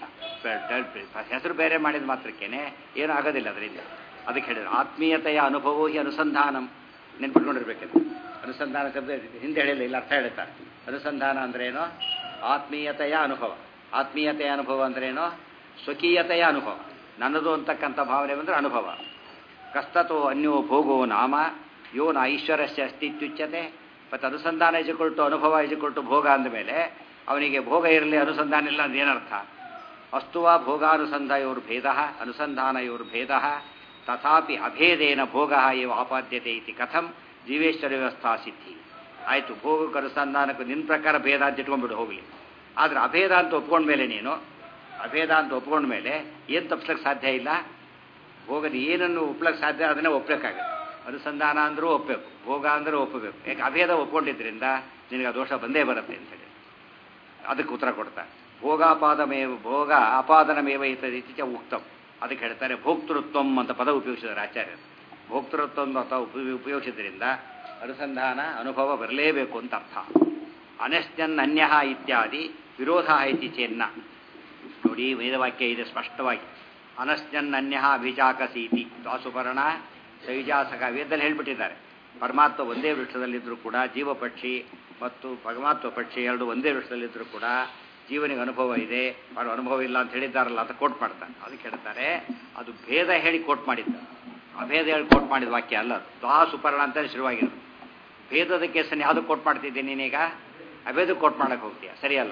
ಹೆಸರು ಬೇರೆ ಮಾಡಿದ ಮಾತ್ರಕ್ಕೇನೆ ಏನೂ ಆಗೋದಿಲ್ಲ ಅದರಿಂದ ಅದಕ್ಕೆ ಹೇಳಿದ್ರು ಆತ್ಮೀಯತೆಯ ಅನುಭವೋ ಹಿ ಅನುಸಂಧಾನಂ ನೆನ್ಪಿಟ್ಕೊಂಡಿರ್ಬೇಕಂತ ಅನುಸಂಧಾನ ಶಬ್ದ ಹಿಂದೆ ಹೇಳಿಲ್ಲ ಇಲ್ಲ ಅರ್ಥ ಹೇಳ್ತಾರೆ ಅನುಸಂಧಾನ ಅಂದ್ರೇನು ಆತ್ಮೀಯತೆಯ ಅನುಭವ ಆತ್ಮೀಯತೆಯ ಅನುಭವ ಅಂದ್ರೇನು ಸ್ವಕೀಯತೆಯ ಅನುಭವ ನನ್ನದು ಅಂತಕ್ಕಂಥ ಭಾವನೆ ಬಂದರೆ ಅನುಭವ ಕಸ್ತತೋ ಅನ್ಯೋ ಭೋಗೋ ನಾಮ ಯೋ ನ ಐಶ್ವರ್ಯಸ್ಯ ಅಸ್ತಿತ್ಯುಚ್ಯತೆ ಮತ್ತು ಅನುಸಂಧಾನ ಇಜುಕೊಳ್ಟು ಅನುಭವ ಇಜುಕೊಳ್ಟು ಭೋಗ ಅಂದಮೇಲೆ ಅವನಿಗೆ ಭೋಗ ಇರಲಿ ಅನುಸಂಧಾನ ಇಲ್ಲ ಅಂತ ಏನರ್ಥ ಅಸ್ತುವ ಭೋಗಾನುಸಂಧಾಯೋರ್ಭೇದ ಅನುಸಂಧಾನಯೋರ್ಭೇದ ತಥಾಪಿ ಅಭೇದೇನ ಭೋಗ ಇವ ಆಪಾದ್ಯತೆ ಇತಿ ಕಥಂ ಜೀವೇಶ್ವರ ವ್ಯವಸ್ಥಾ ಸಿದ್ಧಿ ಆಯಿತು ಭೋಗಕ್ಕೆ ಅನುಸಂಧಾನಕ್ಕೂ ನಿನ್ನ ಪ್ರಕಾರ ಭೇದ ಅಂತ ಇಟ್ಕೊಂಡ್ಬಿಡು ಹೋಗಲಿ ಆದರೆ ಅಭೇದ ಅಂತ ಒಪ್ಕೊಂಡ್ಮೇಲೆ ನೀನು ಅಭೇದ ಅಂತ ಒಪ್ಕೊಂಡ್ಮೇಲೆ ಏನು ತಪ್ಪಿಸ್ಲಿಕ್ಕೆ ಸಾಧ್ಯ ಇಲ್ಲ ಭೋಗದ ಏನನ್ನು ಒಪ್ಲಕ್ಕೆ ಸಾಧ್ಯ ಅದನ್ನೇ ಒಪ್ಪಬೇಕಾಗುತ್ತೆ ಅನುಸಂಧಾನ ಅಂದರೂ ಒಪ್ಪಬೇಕು ಭೋಗ ಅಂದರೂ ಒಪ್ಪಬೇಕು ಯಾಕೆ ಅಭೇದ ಒಪ್ಕೊಂಡಿದ್ರಿಂದ ನಿನಗೆ ಆ ದೋಷ ಬಂದೇ ಬರುತ್ತೆ ಅಂತೇಳಿ ಅದಕ್ಕೆ ಉತ್ತರ ಕೊಡ್ತಾರೆ ಭೋಗಾಪಾದಮೇವ ಭೋಗ ಅಪಾದನಮೇವ ಇತ್ತೀಚ ಉಕ್ತಂ ಅದಕ್ಕೆ ಹೇಳ್ತಾರೆ ಭೋಕ್ತೃತ್ವಂ ಅಂತ ಪದ ಉಪಯೋಗಿಸಿದ್ದಾರೆ ಆಚಾರ್ಯರು ಭೋಕ್ತೃತ್ವ ಅಂತ ಉಪ ಉಪಯೋಗಿಸಿದ್ರಿಂದ ಅನುಸಂಧಾನ ಅನುಭವ ಬರಲೇಬೇಕು ಅಂತ ಅರ್ಥ ಅನಶ್ಚನ್ ಅನ್ಯ ಇತ್ಯಾದಿ ವಿರೋಧ ಐತಿ ಚೆನ್ನ ನೋಡಿ ವೇದವಾಕ್ಯ ಇದೆ ಸ್ಪಷ್ಟವಾಗಿ ಅನಶ್ಚನ್ ಅನ್ಯ ಅಭಿಜಾಕಸೀತಿ ದಾಸುಪರ್ಣ ಶೈಜಾಸಕ ವೇದದಲ್ಲಿ ಹೇಳ್ಬಿಟ್ಟಿದ್ದಾರೆ ಪರಮಾತ್ಮ ಒಂದೇ ವೃಕ್ಷದಲ್ಲಿದ್ದರೂ ಕೂಡ ಜೀವ ಪಕ್ಷಿ ಮತ್ತು ಪರಮಾತ್ಮ ಪಕ್ಷಿ ಎರಡು ಒಂದೇ ವೃಕ್ಷದಲ್ಲಿದ್ದರೂ ಕೂಡ ಜೀವನಿಗೆ ಅನುಭವ ಇದೆ ಅವ್ರ ಅನುಭವ ಇಲ್ಲ ಅಂತ ಹೇಳಿದ್ದಾರಲ್ಲ ಅಂತ ಕೋಟ್ ಮಾಡ್ತಾರೆ ಅದಕ್ಕೆ ಹೇಳ್ತಾರೆ ಅದು ಭೇದ ಹೇಳಿ ಕೋಟ್ ಮಾಡಿದ್ದ ಅಭೇದ ಹೇಳಿ ಕೋಟ್ ಮಾಡಿದ ವಾಕ್ಯ ಅಲ್ಲ ಅದು ದ್ವಾ ಸುಪರ್ಣ ಅಂತ ಶುರುವಾಗಿರೋದು ಭೇದದ ಕೇಸನ್ನು ಯಾವುದು ಕೋಟ್ ಮಾಡ್ತಿದ್ದೆ ನೀನೀಗ ಅಭೇದ ಕೋಟ್ ಮಾಡಕ್ಕೆ ಹೋಗ್ತೀಯ ಸರಿಯಲ್ಲ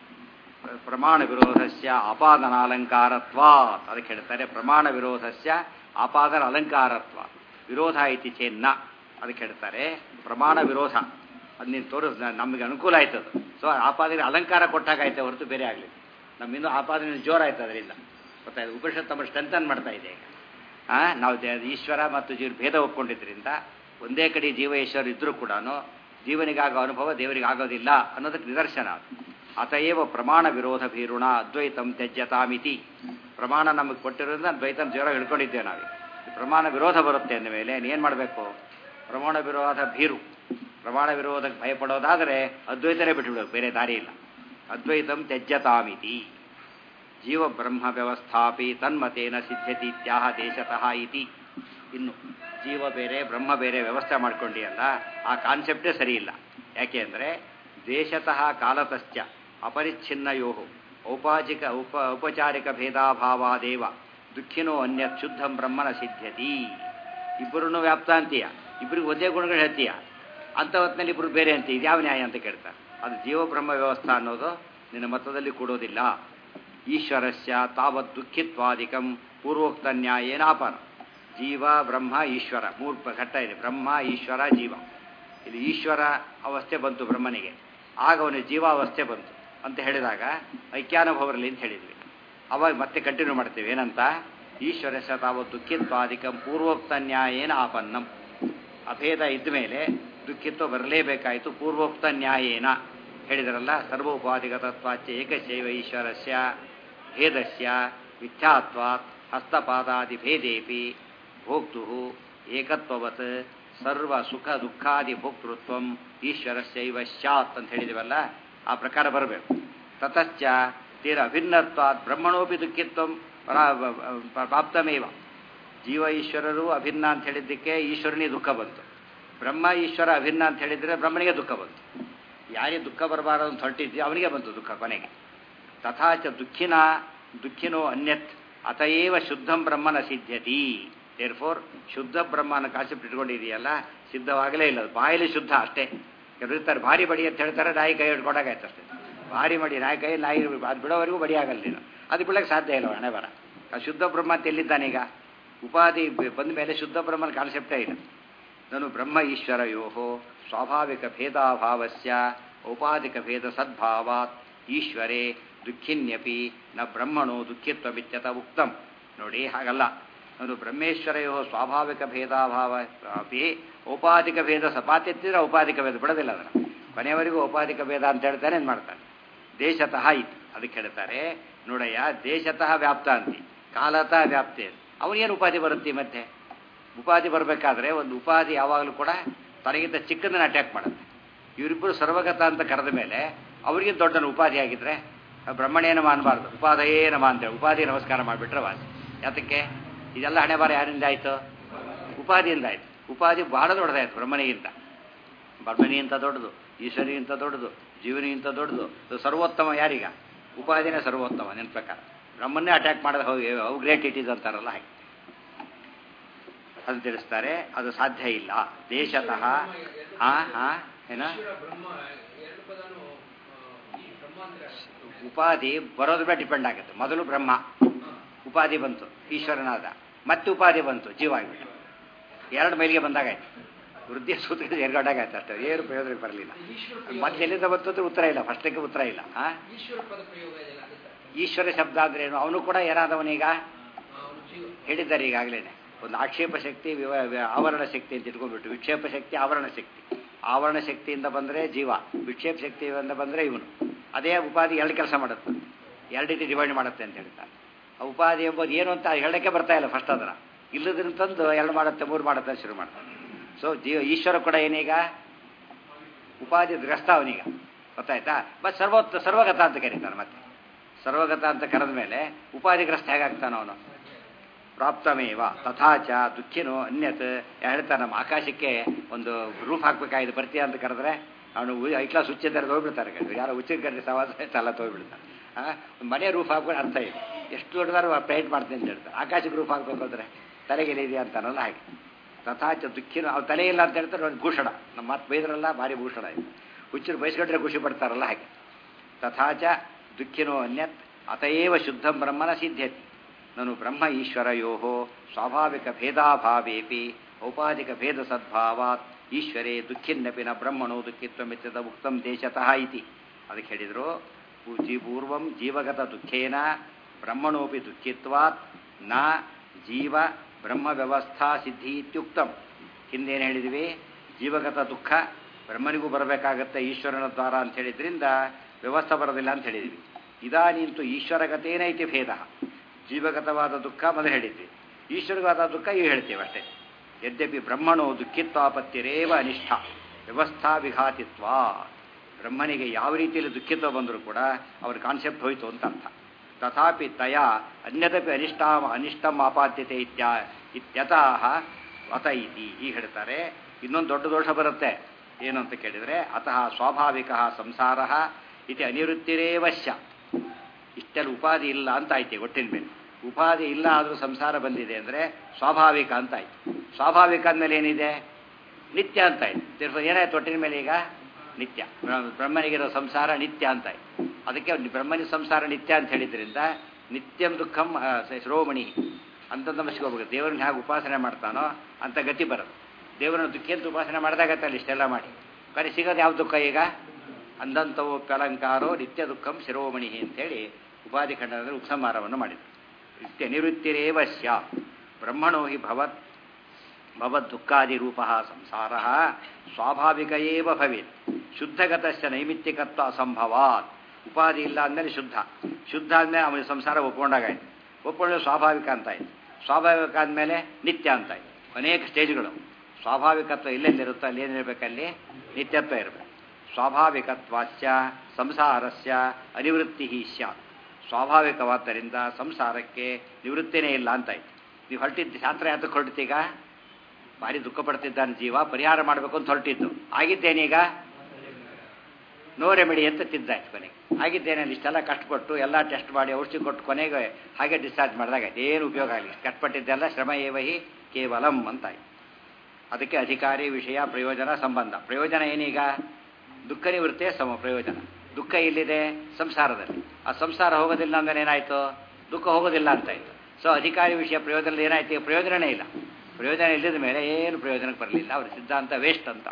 ಪ್ರಮಾಣ ವಿರೋಧಸ್ಯ ಆಪಾದನಾಲಂಕಾರತ್ವ ಅದಕ್ಕೆ ಹೇಳ್ತಾರೆ ಪ್ರಮಾಣ ವಿರೋಧಸ್ಯ ಆಪಾದನ ಅಲಂಕಾರತ್ವ ವಿರೋಧ ಐತಿ ಚೇನ್ನ ಅದಕ್ಕೆ ಹೇಳ್ತಾರೆ ಪ್ರಮಾಣ ವಿರೋಧ ಅದು ನೀನು ತೋರಿಸ್ ನಮಗೆ ಅನುಕೂಲ ಆಯ್ತದು ಸೊ ಆಪಾದನೆ ಅಲಂಕಾರ ಕೊಟ್ಟಾಗೈತೆ ಹೊರತು ಬೇರೆ ಆಗಲಿ ನಮ್ಮಿಂದು ಆಪಾದನೆ ಜೋರಾಯ್ತು ಅದರಿಂದ ಗೊತ್ತಾಯ್ತು ಉಪನಿಷತ್ ತಮ್ಮ ಸ್ಟ್ರೆಂಥನ್ ಮಾಡ್ತಾ ಇದೆ ಈಗ ಆ, ನಾವು ದೇ- ಈಶ್ವರ ಮತ್ತು ಜೀವ ಭೇದ ಒಪ್ಕೊಂಡಿದ್ರಿಂದ ಒಂದೇ ಕಡೆ ಜೀವ ಈಶ್ವರ ಇದ್ದರೂ ಕೂಡ ಜೀವನಿಗಾಗೋ ಅನುಭವ ದೇವರಿಗೆ ಆಗೋದಿಲ್ಲ ಅನ್ನೋದಕ್ಕೆ ನಿದರ್ಶನ ಅದು ಅತಏವ ಪ್ರಮಾಣ ವಿರೋಧ ಭೀರುಣ ಅದ್ವೈತಂ ತ್ಯಜ್ಯತಾಮಿತಿ ಪ್ರಮಾಣ ನಮಗೆ ಕೊಟ್ಟಿರೋದ್ರಿಂದ ದ್ವೈತಂ ಜೋರ ಹಿಡ್ಕೊಂಡಿದ್ದೇವೆ ನಾವು ಪ್ರಮಾಣ ವಿರೋಧ ಬರುತ್ತೆ ಅಂದ ಮೇಲೆ ಏನು ಮಾಡಬೇಕು ಪ್ರಮಾಣ ವಿರೋಧ ಭೀರು ಪ್ರಮಾಣ ವಿರೋಧಕ್ಕೆ ಭಯಪಡೋದಾದರೆ ಅದ್ವೈತನೇ ಬಿಟ್ಟುಬಿಡಬೇಕು ಬೇರೆ ದಾರಿ ಇಲ್ಲ ಅದ್ವೈತಂ ತ್ಯಜ್ಯತಾಮಿತಿ ಜೀವ ಬ್ರಹ್ಮ ವ್ಯವಸ್ಥಾಪಿ ತನ್ಮತೇನ ಸಿದ್ಧತಿ ಇತ್ಯಾಹ ದೇಶತಃ ಇತಿ ಇನ್ನು ಜೀವ ಬೇರೆ ಬ್ರಹ್ಮ ಬೇರೆ ವ್ಯವಸ್ಥೆ ಮಾಡ್ಕೊಂಡಿಯಲ್ಲ ಆ ಕಾನ್ಸೆಪ್ಟೇ ಸರಿ ಇಲ್ಲ ಯಾಕೆ ಅಂದರೆ ದೇಶತಃ ಕಾಲತಶ್ಚ ಅಪರಿಚ್ಛಿನ್ನಯೋ ಔಪಾಚಿಕ ಉಪ ಔಪಚಾರಿಕ ಭೇದಾಭಾವಾದೇವ ದುಃಖಿನೋ ಅನ್ಯತ್ ಶುದ್ಧಂ ಬ್ರಹ್ಮನ ಸಿದ್ಧತಿ ಇಬ್ಬರನ್ನು ವ್ಯಾಪ್ತಾಂತೀಯ ಇಬ್ಬರಿಗೆ ಒಂದೇ ಗುಣಗಳು ಹೇಳ್ತೀಯ ಅಂಥ ಹೊತ್ತಿನಲ್ಲಿ ಇಬ್ಬರು ಬೇರೆ ಅಂತ ಇದ್ಯಾವ ನ್ಯಾಯ ಅಂತ ಕೇಳ್ತಾರೆ ಅದು ಜೀವಬ್ರಹ್ಮ ವ್ಯವಸ್ಥಾ ಅನ್ನೋದು ನಿನ್ನ ಮತದಲ್ಲಿ ಕೂಡೋದಿಲ್ಲ ಈಶ್ವರಸ್ಯ ತಾವತ್ ದುಃಖಿತ್ವಾದಿಕಂ ಪೂರ್ವೋಕ್ತ ನ್ಯಾಯೇನಾಪನ ಜೀವ ಬ್ರಹ್ಮ ಈಶ್ವರ ಮೂರು ಪ- ಘಟ್ಟ ಇದೆ ಬ್ರಹ್ಮ ಈಶ್ವರ ಜೀವ ಇಲ್ಲಿ ಈಶ್ವರ ಅವಸ್ಥೆ ಬಂತು ಬ್ರಹ್ಮನಿಗೆ ಆಗ ಅವನಿಗೆ ಜೀವಾವಸ್ಥೆ ಬಂತು ಅಂತ ಹೇಳಿದಾಗ ಐಕ್ಯಾನುಭವರಲ್ಲಿ ಅಂತ ಹೇಳಿದ್ವಿ ಅವಾಗ ಮತ್ತೆ ಕಂಟಿನ್ಯೂ ಮಾಡ್ತೇವೆ ಏನಂತ ಈಶ್ವರಸ್ಯ ತಾವತ್ ದುಃಖಿತ್ವಾದಿಕಂ ಪೂರ್ವೋಕ್ತ ನ್ಯಾಯೇನ ಆಪನ್ನಂ ಅಭೇದ ಇದ್ದ ಮೇಲೆ ದುಃಖಿತ್ವ ಬರಲೇಬೇಕಾಯಿತು ಪೂರ್ವೋಕ್ತ ನ್ಯಾಯೇನ ಹೇಳಿದರಲ್ಲ ಸರ್ವೋಪಾಧಿಗತತ್ವಾಚ್ಯ ಏಕಶೈವ ಈಶ್ವರಸ್ಯ ಭೇದಸ್ಯ ಮಿಥ್ಯಾತ್ವಾತ್ ಹಸ್ತಪಾದಾದಿ ಭೇದೇಪಿ ಭೋಕ್ತು ಏಕತ್ವವತ್ ಸರ್ವ ಸುಖ ದುಃಖಾದಿ ಭೋಕ್ತೃತ್ವ ಈಶ್ವರಸ್ಯೈವ ಸ್ಯಾತ್ ಅಂತ ಹೇಳಿದಿವಲ್ಲ ಆ ಪ್ರಕಾರ ಬರಬೇಕು ತತಶ್ಚ ತೀರ ಅಭಿನ್ನತ್ವಾತ್ ಬ್ರಹ್ಮಣೋಪಿ ದುಃಖಿತ್ವ ಪರಾ- ಪ್ರಾಪ್ತಮೇವ ಜೀವ ಈಶ್ವರರು ಅಭಿನ್ನ ಅಂತ ಹೇಳಿದ್ದಕ್ಕೆ ಈಶ್ವರನಿಗೆ ದುಃಖ ಬಂತು ಬ್ರಹ್ಮ ಈಶ್ವರ ಅಭಿನ್ನ ಅಂತ ಹೇಳಿದರೆ ಬ್ರಹ್ಮನಿಗೆ ದುಃಖ ಬಂತು ಯಾರಿಗೆ ದುಃಖ ಬರಬಾರದು ಅಂತ ಹೊರಟಿದ್ದೆ ಅವನಿಗೆ ಬಂತು ದುಃಖ ಕೊನೆಗೆ ತಥಾಚ ದುಃಖಿನ ದುಃಖಿನೋ ಅನ್ಯತ್ ಅತಏವ ಶುದ್ಧಂ ಬ್ರಹ್ಮನ ಸಿದ್ಧತಿ ದೇರ್ ಫೋರ್ ಶುದ್ಧ ಬ್ರಹ್ಮನ ಕಾನ್ಸೆಪ್ಟ್ ಇಟ್ಕೊಂಡಿದೆಯಲ್ಲ ಸಿದ್ಧವಾಗಲೇ ಇಲ್ಲ ಅದು ಬಾಯಲ್ಲಿ ಶುದ್ಧ ಅಷ್ಟೇ ಕೆಲವರು ಇರ್ತಾರೆ ಭಾರಿ ಬಡಿ ಅಂತ ಹೇಳ್ತಾರೆ ನಾಯಿ ಕೈ ಹಿಡ್ಕೊಂಡಾಗಾಯ್ತು ಅಷ್ಟೇ ಭಾರಿ ಮಡಿ ನಾಯಿ ಕೈ ನಾಯಿ ಅದು ಬಿಡೋವರೆಗೂ ಬಡಿ ಆಗಲ್ಲ ನೀನು ಅದು ಬಿಡಕ್ಕೆ ಸಾಧ್ಯ ಇಲ್ಲ ಹಣೆ ಬರ ಆ ಶುದ್ಧ ಬ್ರಹ್ಮ ಅಂತ ಎಲ್ಲಿದ್ದಾನೀಗ ಉಪಾಧಿ ಬ- ಬಂದ ಮೇಲೆ ಶುದ್ಧ ಬ್ರಹ್ಮನ ಕಾನ್ಸೆಪ್ಟೇ ಇಲ್ಲ ನಾನು ಬ್ರಹ್ಮ ಈಶ್ವರಯೋ ಸ್ವಾಭಾವಿಕ ಭೇದಾಭಾವಸ್ಯ ಔಪಾಧಿಕ ಭೇದ ಸದ್ಭಾವಾತ್ ಈಶ್ವರೇ ದುಃಖಿನ್ಯಪಿ ನ ಬ್ರಹ್ಮಣೋ ದುಃಖಿತ್ವಮಿತ್ಯತ ಉಕ್ತಂ ನೋಡಿ ಹಾಗಲ್ಲ ನಾನು ಬ್ರಹ್ಮೇಶ್ವರಯೋ ಸ್ವಾಭಾವಿಕ ಭೇದಾಭಾವ ಅಪಿ ಔಪಾಧಿಕ ಭೇದ ಸಪಾತೆತ್ತಿದ್ರೆ ಔಪಾಧಿಕ ಭೇದ ಬಿಡೋದಿಲ್ಲ ಅದನ್ನು ಕೊನೆಯವರೆಗೂ ಔಪಾಧಿಕ ಭೇದ ಅಂತ ಹೇಳ್ತಾನೆ ಏನು ಮಾಡ್ತಾನೆ ದೇಶತಃ ಇತ್ತು ಅದಕ್ಕೆ ಹೇಳ್ತಾರೆ ನೋಡಯ್ಯ ದೇಶತಃ ವ್ಯಾಪ್ತ ಅಂತಿ ಕಾಲತಃ ವ್ಯಾಪ್ತಿ ಅಂತ ಅವನಿಗೇನು ಉಪಾಧಿ ಬರುತ್ತೆ ಈ ಮಧ್ಯೆ ಉಪಾಧಿ ಬರಬೇಕಾದ್ರೆ ಒಂದು ಉಪಾಧಿ ಯಾವಾಗಲೂ ಕೂಡ ತನಗಿಂತ ಚಿಕ್ಕದನ್ನು ಅಟ್ಯಾಕ್ ಮಾಡುತ್ತೆ ಇವರಿಬ್ಬರು ಸರ್ವಗತ ಅಂತ ಕರೆದ ಮೇಲೆ ಅವರಿಗೆ ದೊಡ್ಡ ಉಪಾಧಿ ಆಗಿದ್ರೆ ಬ್ರಹ್ಮಣೇನ ಮಾಡಬಾರ್ದು ಉಪಾಧಯೇ ನಮ ಅಂತೇಳಿ ಉಪಾಧಿ ನಮಸ್ಕಾರ ಮಾಡಿಬಿಟ್ರೆ ವಾಸಿ ಯಾತಕ್ಕೆ ಇದೆಲ್ಲ ಹಣೆ ಬಾರ ಯಾರಿಂದ ಆಯಿತು ಉಪಾಧಿಯಿಂದ ಆಯಿತು ಉಪಾಧಿ ಬಹಳ ದೊಡ್ಡದಾಯ್ತು ಬ್ರಹ್ಮನಿಗಿಂತ ಬ್ರಹ್ಮನಿಗಿಂತ ದೊಡ್ಡದು ಈಶ್ವರಿಗಿಂತ ದೊಡ್ಡದು ಜೀವನಿಗಿಂತ ದೊಡ್ಡದು ಇದು ಸರ್ವೋತ್ತಮ ಯಾರೀಗ ಉಪಾಧಿನೇ ಸರ್ವೋತ್ತಮ ನಿನ್ನ ಪ್ರಕಾರ ಬ್ರಹ್ಮನ್ನೇ ಅಟ್ಯಾಕ್ ಮಾಡೋದು how how great it is ಅಂತಾರಲ್ಲ ಹಾಗೆ ಅದು ತಿಳಿಸ್ತಾರೆ ಅದು ಸಾಧ್ಯ ಇಲ್ಲ ದೇಶತಃ ಹಾ ಹಾ ಏನ ಉಪಾಧಿ ಬರೋದ್ರ ಮೇಲೆ ಡಿಪೆಂಡ್ ಆಗುತ್ತೆ ಮೊದಲು ಬ್ರಹ್ಮ ಉಪಾಧಿ ಬಂತು ಈಶ್ವರನಾದ ಮತ್ತೆ ಉಪಾಧಿ ಬಂತು ಜೀವ ಆಗಿಬಿಟ್ಟು ಎರಡು ಮೈಲಿಗೆ ಬಂದಾಗಾಯ್ತು ವೃದ್ಧಿಯ ಸೂತ್ರ ಎರಗಡಾಗಾಯ್ತು ಅಷ್ಟೇ ಏನು ಪ್ರಯೋಜನಕ್ಕೆ ಬರಲಿಲ್ಲ ಮತ್ತೆ ಎಲ್ಲಿಂದ ಬಂತಂದ್ರೆ ಉತ್ತರ ಇಲ್ಲ ಫಸ್ಟಕ್ಕೆ ಉತ್ತರ ಇಲ್ಲ ಆ ಈಶ್ವರ ಪದ ಪ್ರಯೋಗ ಇದೆಯಲ್ಲ ಅದು ಸರ್. ಈಶ್ವರ ಶಬ್ದ ಅಂದ್ರೆ ಏನು ಅವನು ಕೂಡ ಏನಾದವನೀಗ ಆ, ಅವನು ಜೀವ ಹೇಳಿದ್ದಾರೆ ಈಗಾಗಲೇ ಒಂದು ಆಕ್ಷೇಪ ಶಕ್ತಿ ವಿವ- ವಿ- ಆವರಣ ಶಕ್ತಿ ಅಂತ ಇಟ್ಕೊಂಡ್ಬಿಟ್ಟು ವಿಕ್ಷೇಪ ಶಕ್ತಿ ಆವರಣ ಶಕ್ತಿ ಆವರಣ ಶಕ್ತಿಯಿಂದ ಬಂದರೆ ಜೀವ ವಿಕ್ಷೇಪ ಶಕ್ತಿಯಿಂದ ಬಂದರೆ ಇವನು ಅದೇ ಉಪಾಧಿ ಎರಡು ಕೆಲಸ ಮಾಡುತ್ತೆ ಎರಡು ರೀತಿ ಡಿವೈಡ್ ಮಾಡುತ್ತೆ ಅಂತ ಹೇಳ್ತಾರೆ ಆ ಉಪಾಧಿ ಎಂಬುದು ಏನು ಅಂತ ಹೇಳಕ್ಕೆ ಬರ್ತಾ ಇಲ್ಲ ಫಸ್ಟ್ ಅದರ ಇಲ್ಲದನ್ನ ತಂದು ಎರಡು ಮಾಡುತ್ತೆ ಮೂರು ಮಾಡುತ್ತೆ ಅಂತ ಶುರು ಮಾಡ್ತಾರೆ ಸೊ ಜೀವ ಈಶ್ವರ ಕೂಡ ಏನೀಗ ಉಪಾಧಿ ಗ್ರಸ್ತ ಅವನೀಗ ಗೊತ್ತಾಯ್ತಾ ಮತ್ತೆ ಸರ್ವೋತ್ತ ಸರ್ವಗತ ಅಂತ ಕರೀತಾರೆ ಮತ್ತೆ ಸರ್ವಗತ ಅಂತ ಕರೆದ ಮೇಲೆ ಉಪಾಧಿಗ್ರಸ್ತ ಹೇಗಾಗ್ತಾನ ಅವನು ಪ್ರಾಪ್ತಮೇವ ತಥಾಚ ದುಃಖಿನೋ ಅನ್ಯತ್ ಹೇಳ್ತಾನೆ ನಮ್ಮ ಆಕಾಶಕ್ಕೆ ಒಂದು ರೂಫ್ ಹಾಕ್ಬೇಕಾಯ್ತು ಬರ್ತೀಯ ಅಂತ ಕರೆದ್ರೆ ಅವನು ಐಕ್ಲಾ ಸ್ವಿಚ್ ಇದ್ದಾರೆ ಹೋಗ್ಬಿಡ್ತಾರೆ ಕಡೆ ಯಾರೋ ಉಚ್ಚಿನ ಕಡೆ ಸವಾಸ ಎಲ್ಲ ತೊಗೊಬಿಡ್ತಾರೆ ಒಂದು ಮನೆ ರೂಫ್ ಹಾಕ್ಬೇಕು ಅರ್ಥ ಇದೆ ಎಷ್ಟು ದೊಡ್ಡದಾರು ಪೇಂಟ್ ಮಾಡ್ತೀನಿ ಅಂತ ಹೇಳ್ತಾರೆ ಆಕಾಶಕ್ಕೆ ರೂಫ್ ಹಾಕ್ಬೇಕು ಅಂದರೆ ತಲೆಗೆ ಇದೆಯಾ ಅಂತಾನಲ್ಲ ಹಾಗೆ ತಥಾಚ ದುಃಖಿನ ಅವ್ರು ತಲೆ ಇಲ್ಲ ಅಂತ ಹೇಳ್ತಾರೆ ಒಂದು ಭೂಷಣ ನಮ್ಮ ಮಾತು ಬೈದ್ರಲ್ಲ ಭಾರಿ ಭೂಷಣ ಇದು ಹುಚ್ಚರು ಬಯಸ್ಕೊಂಡ್ರೆ ಖುಷಿ ಪಡ್ತಾರಲ್ಲ ಹಾಗೆ ತಥಾಚ ದುಃಖಿನೋ ಅನ್ಯತ್ ಅತಏವ ಶುದ್ಧಂ ಬ್ರಹ್ಮನ ಸಿದ್ಧ್ಯತಿ ನಾನು ಬ್ರಹ್ಮ ಈಶ್ವರಯೋ ಸ್ವಾಭಾವಿಕ ಭೇದಾಭಾವೇಪಿ ಔಪಾಧಿಕ ಭೇದ ಸದ್ಭಾವಾತ್ ಈಶ್ವರೇ ದುಃಖಿನ್ನಪಿ ನ ಬ್ರಹ್ಮಣೋ ದುಃಖಿತ್ವಮಿತ್ಯದ ಉಕ್ತಂ ದೇಶತಃ ಇತಿ ಅದಕ್ಕೆ ಹೇಳಿದರು ಜೀ ಪೂರ್ವಂ ಜೀವಗತ ದುಃಖೇನ ಬ್ರಹ್ಮಣೋಪಿ ದುಃಖಿತ್ವಾತ್ ನ ಜೀವ ಬ್ರಹ್ಮ ವ್ಯವಸ್ಥಾ ಸಿದ್ಧಿ ಇತ್ಯುಕ್ತಂ ಹಿಂದೇನು ಹೇಳಿದ್ವಿ ಜೀವಗತ ದುಃಖ ಬ್ರಹ್ಮನಿಗೂ ಬರಬೇಕಾಗತ್ತೆ ಈಶ್ವರನ ದ್ವಾರ ಅಂತ ಹೇಳಿದ್ರಿಂದ ವ್ಯವಸ್ಥೆ ಬರೋದಿಲ್ಲ ಅಂತ ಹೇಳಿದ್ವಿ ಇದಾನಿಂತು ಈಶ್ವರಗತೇನ ಇತಿ ಭೇದ ಜೀವಗತವಾದ ದುಃಖ ಮೊದಲು ಹೇಳಿದ್ವಿ ಈಶ್ವರವಾದ ದುಃಖ ಇವು ಹೇಳ್ತೇವೆ ಅಷ್ಟೇ ಯದ್ಯಪಿ ಬ್ರಹ್ಮಣೋ ದುಃಖಿತ್ವಾಪತ್ತಿರೇವ ಅನಿಷ್ಠ ವ್ಯವಸ್ಥಾ ವಿಘಾತಿತ್ವ ಬ್ರಹ್ಮನಿಗೆ ಯಾವ ರೀತಿಯಲ್ಲಿ ದುಃಖಿತ್ವ ಬಂದರೂ ಕೂಡ ಅವ್ರ ಕಾನ್ಸೆಪ್ಟ್ ಹೋಯ್ತು ಅಂತ ಅರ್ಥ ತಥಾಪಿ ತಯ ಅನ್ಯದಪಿ ಅನಿಷ್ಟ ಅನಿಷ್ಟಂ ಆಪಾದ್ಯತೆ ಇತ್ಯ ಇತ್ಯತಃ ಅತ ಇತಿ ಈಗ ಹೇಳ್ತಾರೆ ಇನ್ನೊಂದು ದೊಡ್ಡ ದೋಷ ಬರುತ್ತೆ ಏನು ಅಂತ ಕೇಳಿದರೆ ಅತಃ ಸ್ವಾಭಾವಿಕ ಸಂಸಾರ ಇತಿ ಅನಿವೃತ್ತಿರೇವಶ್ಯ ಇಷ್ಟೆಲ್ಲ ಉಪಾಧಿ ಇಲ್ಲ ಅಂತ ಆಯ್ತು ಒಟ್ಟಿನ ಮೇಲೆ ಉಪಾಧಿ ಇಲ್ಲ ಆದರೂ ಸಂಸಾರ ಬಂದಿದೆ ಅಂದರೆ ಸ್ವಾಭಾವಿಕ ಅಂತ ಆಯ್ತು ಸ್ವಾಭಾವಿಕ ಅಂದಮೇಲೆ ಏನಿದೆ ನಿತ್ಯ ಅಂತ ಆಯ್ತು ತಿರ್ಪ ಏನಾಯ್ತು ಒಟ್ಟಿನ ಮೇಲೆ ಈಗ ನಿತ್ಯ ಬ್ರ- ಬ್ರಹ್ಮನಿಗಿರೋ ಸಂಸಾರ ನಿತ್ಯ ಅಂತ ಆಯ್ತು ಅದಕ್ಕೆ ಬ್ರಹ್ಮನಿ ಸಂಸಾರ ನಿತ್ಯ ಅಂತ ಹೇಳಿದ್ರಿಂದ ನಿತ್ಯಂ ದುಃಖಂ ಆ, ಸ- ಶಿರೋಮಣಿ ಅಂತ ನಮಸ್ಕೋಬೇಕು ದೇವರನ್ನ ಹೇಗೆ ಉಪಾಸನೆ ಮಾಡ್ತಾನೋ ಅಂತ ಗತಿ ಬರೋದು ದೇವರನ್ನ ದುಃಖಿ ಅಂತ ಉಪಾಸನೆ ಮಾಡಿದಾಗತ್ತಲ್ಲ ಇಷ್ಟೆಲ್ಲ ಮಾಡಿ ಕರೆ ಸಿಗೋದು ಯಾವ ದುಃಖ ಈಗ ಅಂದಂತವೋ ಪ್ಯಲಂಕಾರೋ ನಿತ್ಯ ದುಃಖಂ ಶಿರೋಮಣಿ ಅಂತೇಳಿ ಉಪಾಧಿ ಖಂಡನದಲ್ಲಿ ಉಪಸಂಹಾರವನ್ನು ಮಾಡಿದರು ನಿತ್ಯ ನಿವೃತ್ತಿರೇವ ಸ್ಯಾ ಬ್ರಹ್ಮಣೋ ಹಿ ಭವತ್ ಭವದ್ದುಃಖಾದಿರೂಪ ಸಂಸಾರ ಸ್ವಾಭಾವಿಕ ಏವ ಭವೇತ್ ಶುದ್ಧಗತಸ್ಯ ನೈಮಿತ್ತಿಕತ್ವ ಅಸಂಭವಾತ್ ಉಪಾಧಿ ಇಲ್ಲ ಅಂದಮೇಲೆ ಶುದ್ಧ ಶುದ್ಧ ಅಂದಮೇಲೆ ಅವನಿಗೆ ಸಂಸಾರ ಒಪ್ಕೊಂಡಾಗಾಯ್ತು ಒಪ್ಕೊಂಡ್ರೆ ಸ್ವಾಭಾವಿಕ ಅಂತಾಯ್ತು ಸ್ವಾಭಾವಿಕ ಅಂದಮೇಲೆ ನಿತ್ಯ ಅಂತಾಯ್ತು ಅನೇಕ ಸ್ಟೇಜ್ಗಳು ಸ್ವಾಭಾವಿಕತ್ವ ಎಲ್ಲೆಲ್ಲಿರುತ್ತೋ ಅಲ್ಲಿ ಏನಿರಬೇಕಲ್ಲಿ ನಿತ್ಯತ್ವ ಇರಬೇಕು ಸ್ವಾಭಾವಿಕತ್ವಾಚ್ಯ ಸಂಸಾರಸ್ಯ ಅನಿವೃತ್ತಿ ಸ್ಯಾತ್ ಸ್ವಾಭಾವಿಕವಾದ್ದರಿಂದ ಸಂಸಾರಕ್ಕೆ ನಿವೃತ್ತಿನೇ ಇಲ್ಲ ಅಂತಾಯ್ತು ನೀವು ಹೊರಟಿದ್ದು ಶಾಸ್ತ್ರ ಯಾತಕ್ಕೆ ಹೊರಟಿದ್ದೀಗ ಭಾರಿ ದುಃಖ ಪಡ್ತಿದ್ದಾನೆ ಜೀವ ಪರಿಹಾರ ಮಾಡಬೇಕು ಅಂತ ಹೊರಟಿದ್ದು ಆಗಿದ್ದೇನೀಗ ನೋ ರೆಮಿಡಿ ಅಂತ ತಿದ್ದಾಯ್ತು ಕೊನೆಗೆ ಆಗಿದ್ದೇನೆ ಅಲ್ಲಿ ಇಷ್ಟೆಲ್ಲ ಕಷ್ಟಪಟ್ಟು ಎಲ್ಲ ಟೆಸ್ಟ್ ಮಾಡಿ ಔಷಧಿ ಕೊಟ್ಟು ಕೊನೆಗೆ ಹಾಗೆ ಡಿಸ್ಚಾರ್ಜ್ ಮಾಡಿದಾಗ ಏನು ಉಪಯೋಗ ಆಗಲಿ ಕಷ್ಟಪಟ್ಟಿದ್ದೆಲ್ಲ ಶ್ರಮ ಏವಹಿ ಕೇವಲಂ ಅಂತಾಯ್ತು ಅದಕ್ಕೆ ಅಧಿಕಾರಿ ವಿಷಯ ಪ್ರಯೋಜನ ಸಂಬಂಧ ಪ್ರಯೋಜನ ಏನೀಗ ದುಃಖ ನಿವೃತ್ತಿಯೇ ಸಮ ಪ್ರಯೋಜನ ದುಃಖ ಇಲ್ಲಿದೆ ಸಂಸಾರದಲ್ಲಿ ಆ ಸಂಸಾರ ಹೋಗೋದಿಲ್ಲ ಅಂದ್ರೆ ಏನಾಯ್ತು ದುಃಖ ಹೋಗೋದಿಲ್ಲ ಅಂತಾಯ್ತು ಸೊ ಅಧಿಕಾರಿ ವಿಷಯ ಪ್ರಯೋಜನದಲ್ಲಿ ಏನಾಯ್ತು ಈಗ ಪ್ರಯೋಜನನೇ ಇಲ್ಲ ಪ್ರಯೋಜನ ಇಲ್ಲದ ಮೇಲೆ ಏನು ಪ್ರಯೋಜನಕ್ಕೆ ಬರಲಿಲ್ಲ ಅವ್ರ ಸಿದ್ಧಾಂತ ವೇಸ್ಟ್ ಅಂತ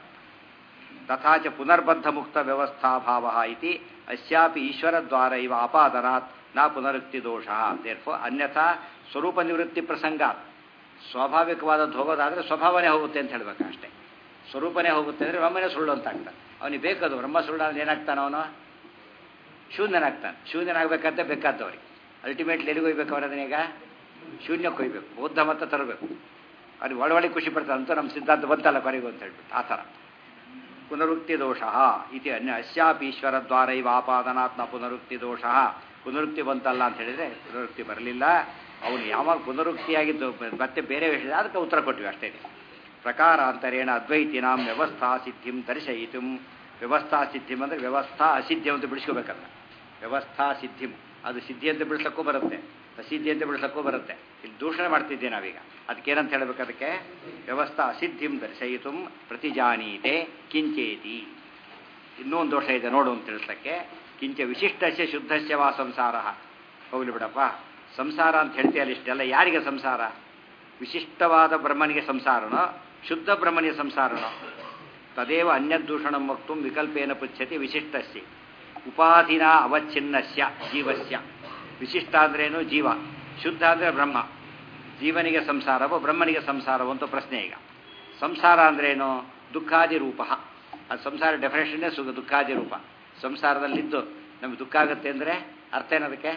ತಥಾಚ ಪುನರ್ಬದ್ಧ ಮುಕ್ತ ವ್ಯವಸ್ಥಾಭಾವ ಇತಿ ಅಸ್ಯಾಪಿ ಈಶ್ವರದ್ವಾರ ಇವ ಅಪಾದನಾತ್ ನಾ ಪುನರುಕ್ತಿ ದೋಷ ದೇರ್ಫೋ ಅನ್ಯಥಾ ಸ್ವರೂಪ ನಿವೃತ್ತಿ ಪ್ರಸಂಗ ಸ್ವಾಭಾವಿಕವಾದದ್ದು ಹೋಗೋದಾದ್ರೆ ಸ್ವಭಾವನೇ ಹೋಗುತ್ತೆ ಅಂತ ಹೇಳ್ಬೇಕು ಅಷ್ಟೇ ಸ್ವರೂಪನೇ ಹೋಗುತ್ತೆ ಅಂದರೆ ಬ್ರಹ್ಮನೇ ಸುಳ್ಳು ಅಂತ ಆಗ್ತಾನೆ ಅವನಿಗೆ ಬೇಕದು ಬ್ರಹ್ಮ ಸುಳ್ಳು ಅಂದ್ರೆ ಏನಾಗ್ತಾನೆ ಅವನು ಶೂನ್ಯನಾಗ್ತಾನೆ ಶೂನ್ಯನಾಗಬೇಕಂತ ಬೇಕಾದವ್ರಿಗೆ ಅಲ್ಟಿಮೇಟ್ಲಿ ಎಲ್ಲಿಗೆ ಹೋಗ್ಬೇಕು ಅವರದನ್ನೀಗ ಶೂನ್ಯಕ್ಕೆ ಹೋಗ್ಬೇಕು ಬೌದ್ಧ ಮತ ತರಬೇಕು ಅವ್ರಿಗೆ ಒಳಗಡೆ ಖುಷಿ ಪಡ್ತಾರೆ ಅಂತ ನಮ್ಮ ಸಿದ್ಧಾಂತ ಬಂತಲ್ಲ ಕೊನೆಗೂ ಅಂತ ಹೇಳ್ಬಿಟ್ಟು ಆ ಥರ ಪುನರುಕ್ತಿ ದೋಷ ಇತಿ ಅನ್ಯ ಅಸ್ಯಾಪಿ ಈಶ್ವರ ದ್ವಾರ ಇವ ಆಪಾದನಾತ್ಮ ಪುನರುಕ್ತಿ ದೋಷ ಪುನರುಕ್ತಿ ಬಂತಲ್ಲ ಅಂತ ಹೇಳಿದ್ರೆ ಪುನರುಕ್ತಿ ಬರಲಿಲ್ಲ ಅವನು ಯಾವಾಗ ಪುನರುಕ್ತಿಯಾಗಿದ್ದು ಮತ್ತೆ ಬೇರೆ ವಿಷಯ ಅದಕ್ಕೆ ಉತ್ತರ ಕೊಟ್ಟಿವಿ ಅಷ್ಟೇ ಪ್ರಕಾರಾಂತರೇಣ ಅದ್ವೈತಿನಾಂ ವ್ಯವಸ್ಥಾ ಸಿದ್ಧಿಂ ದರ್ಶಯಿತು ವ್ಯವಸ್ಥಾ ಸಿದ್ಧಿಂ ಅಂದರೆ ವ್ಯವಸ್ಥಾ ಅಸಿದ್ಧಿ ಅಂತ ಬಿಡಿಸ್ಕೋಬೇಕಲ್ಲ ವ್ಯವಸ್ಥಾ ಸಿದ್ಧಿಂ ಅದು ಸಿದ್ಧಿ ಅಂತ ಬಿಡಿಸೋಕ್ಕೂ ಬರುತ್ತೆ ಅಸಿದ್ಧಿ ಅಂತ ಬಿಡಿಸೋಕ್ಕೂ ಬರುತ್ತೆ ಇಲ್ಲಿ ದೂಷಣೆ ಮಾಡ್ತಿದ್ದೆ ನಾವೀಗ ಅದಕ್ಕೇನಂತ ಹೇಳ್ಬೇಕು ಅದಕ್ಕೆ ವ್ಯವಸ್ಥಾ ಅಸಿದ್ಧಿಂ ದರ್ಶಯಿತು ಪ್ರತಿಜಾನೀತೆ ಕಿಂಚೇತಿ ಇನ್ನೂ ಒಂದು ದೋಷ ಇದೆ ನೋಡು ಅಂತ ತಿಳಿಸಕ್ಕೆ ಕಿಂಚ ವಿಶಿಷ್ಟಸ್ಯ ಶುದ್ಧಸ್ಯ ವಾ ಸಂಸಾರ ಹೋಗ್ಲಿ ಬಿಡಪ್ಪ ಸಂಸಾರ ಅಂತ ಹೇಳ್ತೀಯಲ್ಲ ಇಷ್ಟೆಲ್ಲ ಯಾರಿಗೆ ಸಂಸಾರ ವಿಶಿಷ್ಟವಾದ ಬ್ರಹ್ಮನಿಗೆ ಸಂಸಾರನೋ ಶುದ್ಧ ಬ್ರಹ್ಮನಿಗೆ ಸಂಸಾರನೋ ತದೇವ ಅನ್ಯದೂಷಣ ವಕ್ತು ವಿಕಲ್ಪೇನ ಪುಚ್ಛತಿ ವಿಶಿಷ್ಟಸ್ಯ ಉಪಾಧಿನ ಅವಚ್ಛಿನ್ನಸ್ಯ ಜೀವಸ್ಯ ವಿಶಿಷ್ಟ ಅಂದ್ರೇನು ಜೀವ ಶುದ್ಧ ಅಂದರೆ ಬ್ರಹ್ಮ ಜೀವನಿಗೆ ಸಂಸಾರವೋ ಬ್ರಹ್ಮನಿಗೆ ಸಂಸಾರವೋ ಅಂತ ಪ್ರಶ್ನೆ ಈಗ ಸಂಸಾರ ಅಂದ್ರೇನು ದುಃಖಾದಿ ರೂಪ ಅದು ಸಂಸಾರ ಡೆಫಿನೇಷನ್ನೇ ಸುಖ ದುಃಖಾದಿ ರೂಪ ಸಂಸಾರದಲ್ಲಿದ್ದು ನಮಗೆ ದುಃಖ ಆಗುತ್ತೆ ಅಂದರೆ ಅರ್ಥ ಏನದಕ್ಕೆ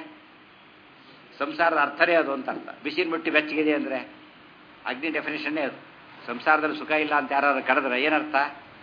ಸಂಸಾರದ ಅರ್ಥನೇ ಅದು ಅಂತ ಅರ್ಥ ಬಿಸಿಲು ಮುಟ್ಟಿ ಬೆಚ್ಚಗಿದೆ ಅಂದರೆ ಅಗ್ನಿ ಡೆಫಿನೇಷನ್ನೇ ಅದು ಸಂಸಾರದಲ್ಲಿ ಸುಖ ಇಲ್ಲ ಅಂತ ಯಾರು ಕರೆದ್ರೆ ಏನರ್ಥ